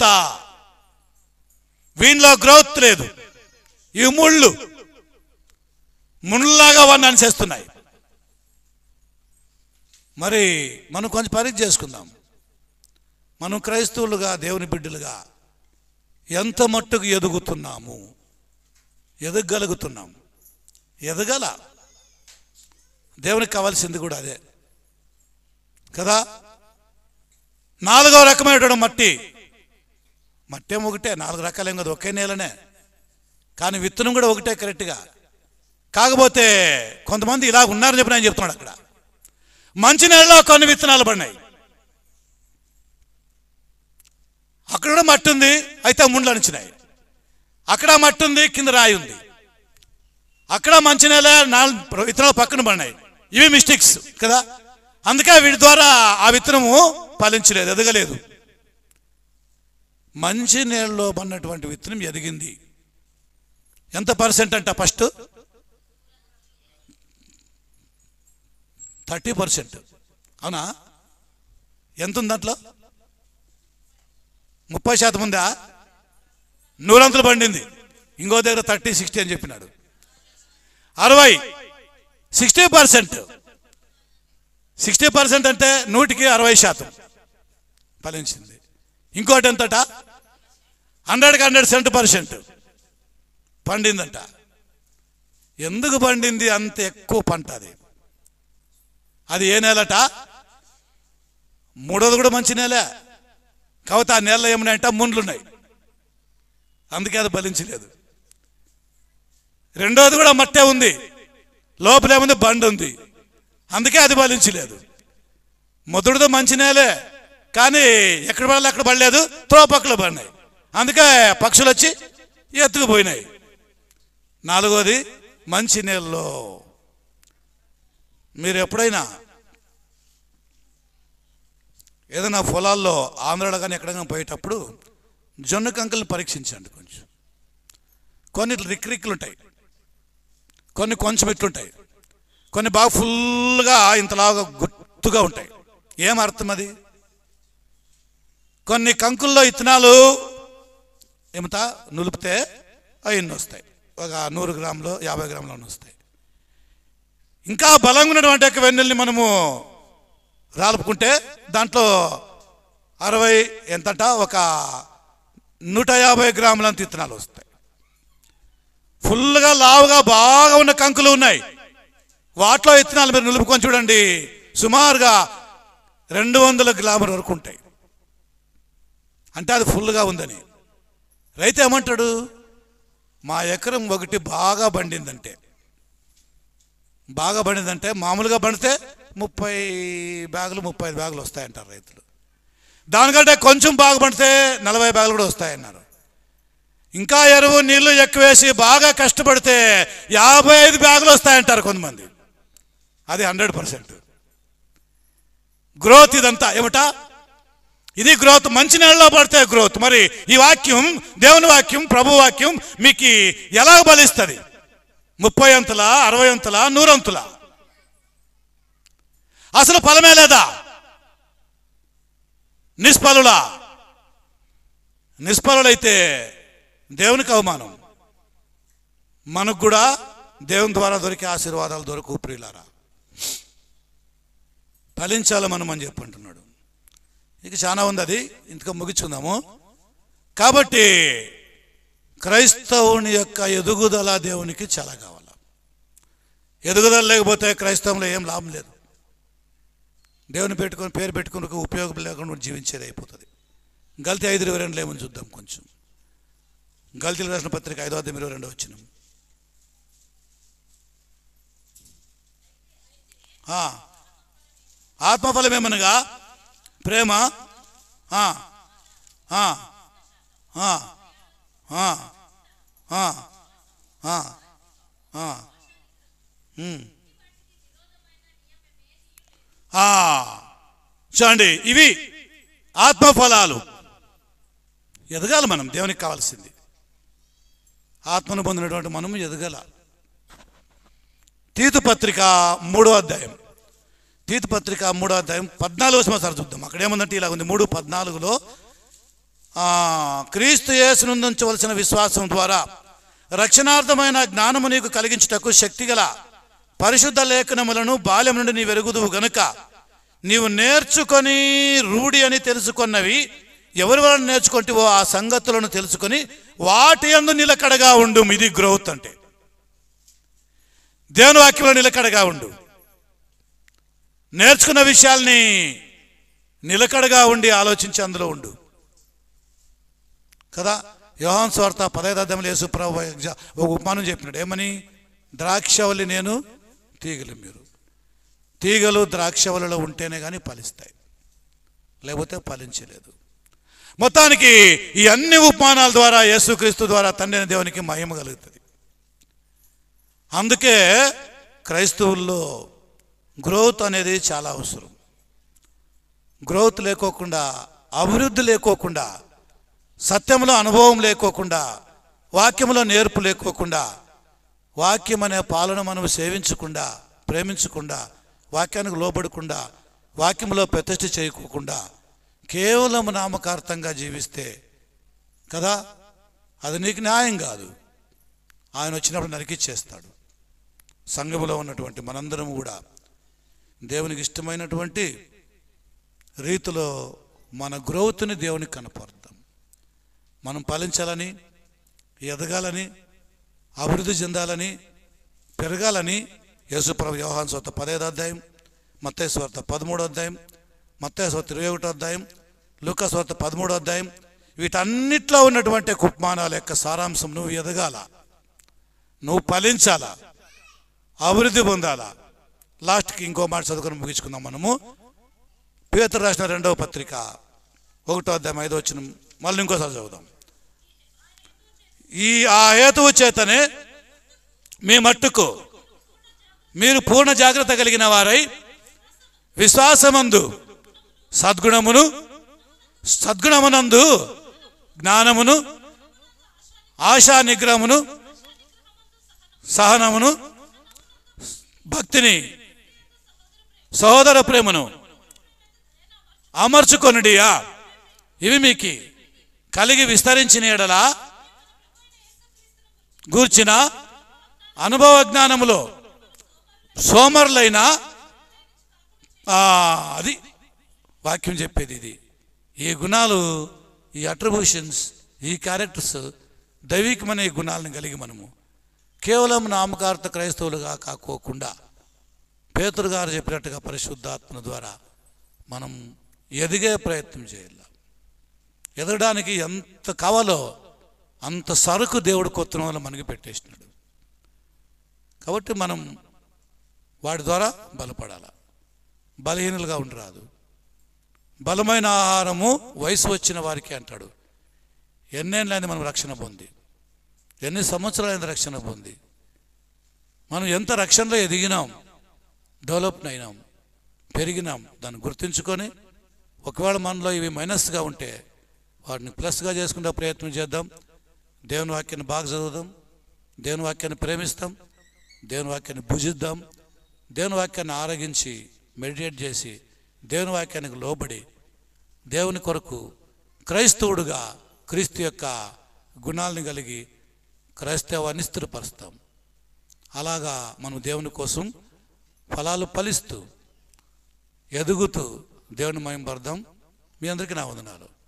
వీనిలో గ్రోత్ లేదు ఈ ముళ్ళు ముళ్ళలాగా వాడిని అనిసేస్తున్నాయి మరి మనం కొంచెం పరీక్ష చేసుకుందాం మనం క్రైస్తవులుగా దేవుని బిడ్డలుగా ఎంత మట్టుకు ఎదుగుతున్నాము ఎదగలుగుతున్నాం ఎదగల దేవునికి కావాల్సింది కూడా అదే కదా నాలుగో రకమైనటువంటి మట్టి మట్టి ఏమో ఒకటే నాలుగు రకాలేం కదా ఒకే నేలనే కానీ విత్తనం కూడా ఒకటే కరెక్ట్గా కాకపోతే కొంతమంది ఇలా ఉన్నారని చెప్పి నేను చెప్తున్నాడు అక్కడ మంచి నేలలో కొన్ని విత్తనాలు పడినాయి అక్కడ కూడా మట్టి ఉంది అయితే ముండ్లు అణిచినాయి అక్కడ మట్టి ఉంది కింద రాయి ఉంది అక్కడ మంచి నేల నాలుగు విత్తనాలు పక్కన పడినాయి ఇవి మిస్టేక్స్ కదా అందుకే వీటి ద్వారా ఆ విత్తనము ఫలించలేదు ఎదగలేదు మంచి నేలలో పడినటువంటి విత్తనం ఎదిగింది ఎంత పర్సెంట్ అంట ఫస్ట్ థర్టీ పర్సెంట్ అవునా ఎంత ఉంది దాంట్లో ముప్పై శాతం ఉందా నూరంతులు పండింది ఇంకో దగ్గర థర్టీ సిక్స్టీ అని చెప్పినాడు అరవై సిక్స్టీ పర్సెంట్ సిక్స్టీ పర్సెంట్ అంటే నూటికి అరవై శాతం ఫలించింది ఇంకోటి ఎంతట హండ్రెడ్కి హండ్రెడ్ సెంట్ పర్సెంట్ పండిందంట ఎందుకు పండింది అంత ఎక్కువ పంట అది అది ఏ నెలట మూడోది కూడా మంచి నేలే కాకపోతే ఆ నేలలో ఏమున్నాయంట ముండ్లు ఉన్నాయి అందుకే అది ఫలించలేదు రెండోది కూడా మట్టే ఉంది లోపలేముంది బండి ఉంది అందుకే అది ఫలించలేదు మొదటిదో మంచి నేలే కానీ ఎక్కడ పడాలి అక్కడ పడలేదు త్రోపక్కలు పడినాయి అందుకే పక్షులు వచ్చి ఎత్తుకుపోయినాయి నాలుగోది మంచి నీళ్ళలో మీరు ఎప్పుడైనా ఏదైనా పొలాల్లో ఆంధ్రాలో కానీ ఎక్కడైనా పోయేటప్పుడు జొన్న కంకులను పరీక్షించండి కొంచెం కొన్ని రిక్రిక్కులు ఉంటాయి కొన్ని కొంచెం ఇట్లుంటాయి కొన్ని బాగా ఫుల్గా ఇంతలాగా గుర్తుగా ఉంటాయి ఏం అర్థం అది కొన్ని కంకుల్లో ఇత్తనాలు ఏమిటా నులిపితే అవి ఎన్ని వస్తాయి ఒక నూరు గ్రాములు యాభై గ్రాములు వస్తాయి ఇంకా బలంగా ఉన్నటువంటి యొక్క వెన్నెల్ని మనము రాలుపుకుంటే దాంట్లో అరవై ఎంతట ఒక నూట యాభై గ్రాములంత ఇత్తనాలు వస్తాయి ఫుల్గా లావుగా బాగా ఉన్న కంకులు ఉన్నాయి వాటిలో ఇత్తనాలు మీరు నిలుపుకొని చూడండి సుమారుగా రెండు వందల గ్రాముల వరకు ఉంటాయి అంటే అది ఫుల్గా ఉందని రైతు ఏమంటాడు మా ఎకరం ఒకటి బాగా పండిందంటే బాగా పండిందంటే మామూలుగా పండితే ముప్పై బ్యాగులు ముప్పై ఐదు బ్యాగులు వస్తాయంటారు రైతులు దానికంటే కొంచెం బాగా పండితే నలభై బ్యాగులు కూడా వస్తాయన్నారు ఇంకా ఎరువు నీళ్లు ఎక్కువేసి బాగా కష్టపడితే యాభై ఐదు బ్యాగులు వస్తాయంటారు కొంతమంది అది హండ్రెడ్ పర్సెంట్ గ్రోత్ ఇదంతా ఏమిటా ఇది గ్రోత్ మంచి నెలలో పడితే గ్రోత్ మరి ఈ వాక్యం దేవుని వాక్యం ప్రభు వాక్యం మీకు ఎలా బలిస్తుంది ముప్పై అంతుల అరవై అంతుల నూరంతుల అసలు ఫలమే లేదా నిష్ఫలులా నిష్ఫలుడైతే దేవునికి అవమానం మనకు కూడా దేవుని ద్వారా దొరికే ఆశీర్వాదాలు దొరకు ప్రియులారా ఫలించాలి మనం అని చెప్పి అంటున్నాడు ఇక చాలా ఉంది అది ఇంతగా ముగించుకుందాము కాబట్టి క్రైస్తవుని యొక్క ఎదుగుదల దేవునికి చాలా కావాలి ఎదుగుదల లేకపోతే క్రైస్తవంలో ఏం లాభం లేదు దేవుని పెట్టుకొని పేరు పెట్టుకుని ఒక ఉపయోగం లేకుండా జీవించేది అయిపోతుంది గల్తీ ఐదు ఇరవై రెండు ఏమని చూద్దాం కొంచెం గల్తీలు రాసిన పత్రిక ఐదో అధ్యాయం ఇరవై రెండు వచ్చినాం ఆ. ఆత్మఫలమేమనగా ప్రేమ ఆ, ఆ, ఆ, ఆ, ఆ, ఆ, ఆ, ఉమ్. ఆ, చూడండి ఇవి ఆత్మఫలాలు ఎదగాలి మనం దేవునికి కావాల్సింది ఆత్మను పొందినటువంటి మనము ఎదగల తీతు పత్రిక మూడో అధ్యాయం తీతు పత్రిక మూడో అధ్యాయం పద్నాలుగో సంవత్సరం చూద్దాం అక్కడ ఏముందంటే ఇలా ఉంది మూడు పద్నాలుగులో ఆ, క్రీస్తు యేసునందుంచవలసిన విశ్వాసం ద్వారా రక్షణార్థమైన జ్ఞానము నీకు కలిగించుటకు శక్తిగల పరిశుద్ధ లేఖనములను బాల్యం నుండి నీ వెరుగుదువు గనుక నీవు నేర్చుకొని రూఢి అని తెలుసుకున్నవి ఎవరి వలన నేర్చుకుంటావో ఆ సంగతులను తెలుసుకొని వాటి యందు నిలకడగా ఉండు ఇది గ్రోత్ అంటే దేవుని వాక్యంలో నిలకడగా ఉండు నేర్చుకున్న విషయాల్ని నిలకడగా ఉండి ఆలోచించి అందులో ఉండు కదా యోహాన్ స్వార్త పదైదార్థంలో యేసుప్రభు ఎగ్జా- ఒక ఉపమానం చెప్పినాడు ఏమని ద్రాక్షవల్లి నేను తీగలు మీరు తీగలు ద్రాక్షవల్లిలో ఉంటేనే కానీ ఫలిస్తాయి లేకపోతే ఫలించలేదు మొత్తానికి ఈ అన్ని ఉపమానాల ద్వారా యేసుక్రీస్తు ద్వారా తండ్రి అయిన దేవునికి మహిమ కలుగుతుంది అందుకే క్రైస్తవుల్లో గ్రోత్ అనేది చాలా అవసరం గ్రోత్ లేకోకుండా అభివృద్ధి లేకోకుండా సత్యంలో అనుభవం లేకోకుండా వాక్యంలో నేర్పు లేకోకుండా వాక్యం అనే పాలన మనం సేవించకుండా ప్రేమించకుండా వాక్యానికి లోబడకుండా వాక్యంలో ప్రతిష్ఠ చేయకోకుండా కేవలం నామకార్థంగా జీవిస్తే కదా అది నీకు న్యాయం కాదు ఆయన వచ్చినప్పుడు నరికిచ్చేస్తాడు సంఘములో ఉన్నటువంటి మనందరం కూడా దేవునికి ఇష్టమైనటువంటి రీతిలో మన గ్రోత్ని దేవునికి కనపరుద్దాం మనం ఫలించాలని ఎదగాలని అభివృద్ధి చెందాలని పెరగాలని యేసుప్రభు యోహాన్ స్వత పదహైదు అధ్యాయం మత్తయి స్వార్త పదమూడో అధ్యాయం మత్తయి స్వార్త ఇరవై ఒకటో అధ్యాయం లూకా స్వార్త పదమూడో అధ్యాయం వీటన్నిట్లో ఉన్నటువంటి కుప్మానాల యొక్క సారాంశం నువ్వు ఎదగాల నువ్వు ఫలించాలా అభివృద్ధి పొందాలా లాస్ట్కి ఇంకో మాట చదువుకొని ముగించుకుందాం మనము పేతురు రాసిన రెండవ పత్రిక ఒకటో అధ్యాయం ఐదో వచ్చిన మళ్ళీ ఇంకోసారి చదువుదాం ఈ ఆ హేతువు చేతనే మీ మట్టుకు మీరు పూర్ణ జాగ్రత్త కలిగిన వారై విశ్వాసమందు సద్గుణమును సద్గుణమునందు జ్ఞానమును ఆశా నిగ్రహమును సహనమును భక్తిని సహోదర ప్రేమను అమర్చుకొనుడియా ఇవి మీకు కలిగి విస్తరించిన ఎడలా గూర్చిన అనుభవ జ్ఞానములో సోమరులైన ఆ, అది వాక్యం చెప్పేది ఇది ఈ గుణాలు ఈ అట్రిబ్యూషన్స్ ఈ క్యారెక్టర్స్ దైవికమైన ఈ గుణాలను కలిగి మనము కేవలం నామకార్థ క్రైస్తవులుగా కాకోకుండా పేతురు గారు చెప్పినట్టుగా పరిశుద్ధాత్మ ద్వారా మనం ఎదిగే ప్రయత్నం చేయాలి ఎదగడానికి ఎంత కావాలో అంత సరుకు దేవుడు కొత్త వల్ల మనకి పెట్టేసినాడు కాబట్టి మనం వాటి ద్వారా బలపడాలి బలహీనులుగా ఉండరాదు బలమైన ఆహారము వయసు వచ్చిన వారికి అంటాడు ఎన్నేళ్ళైంది మనం రక్షణ పొంది ఎన్ని సంవత్సరాలైంది రక్షణ పొంది మనం ఎంత రక్షణలో ఎదిగినాం డెవలప్ అయినాం పెరిగినాం దాన్ని గుర్తుంచుకొని ఒకవేళ మనలో ఇవి మైనస్గా ఉంటే వాటిని ప్లస్గా చేసుకునే ప్రయత్నం చేద్దాం దేవుని వాక్యాన్ని బాగా చదువుదాం దేవుని వాక్యాన్ని ప్రేమిస్తాం దేవుని వాక్యాన్ని భుజిద్దాం దేవుని వాక్యాన్ని ఆరగించి మెడిటేట్ చేసి దేవుని వాక్యానికి లోబడి దేవుని కొరకు క్రైస్తవుడుగా క్రీస్తు యొక్క గుణాలను కలిగి క్రైస్తవాన్ని స్థిరపరుస్తాం అలాగా మనం దేవుని కోసం ఫలాలు ఫలిస్తూ ఎదుగుతూ దేవుని మయం పడదాం మీ అందరికీ నా వందనాలు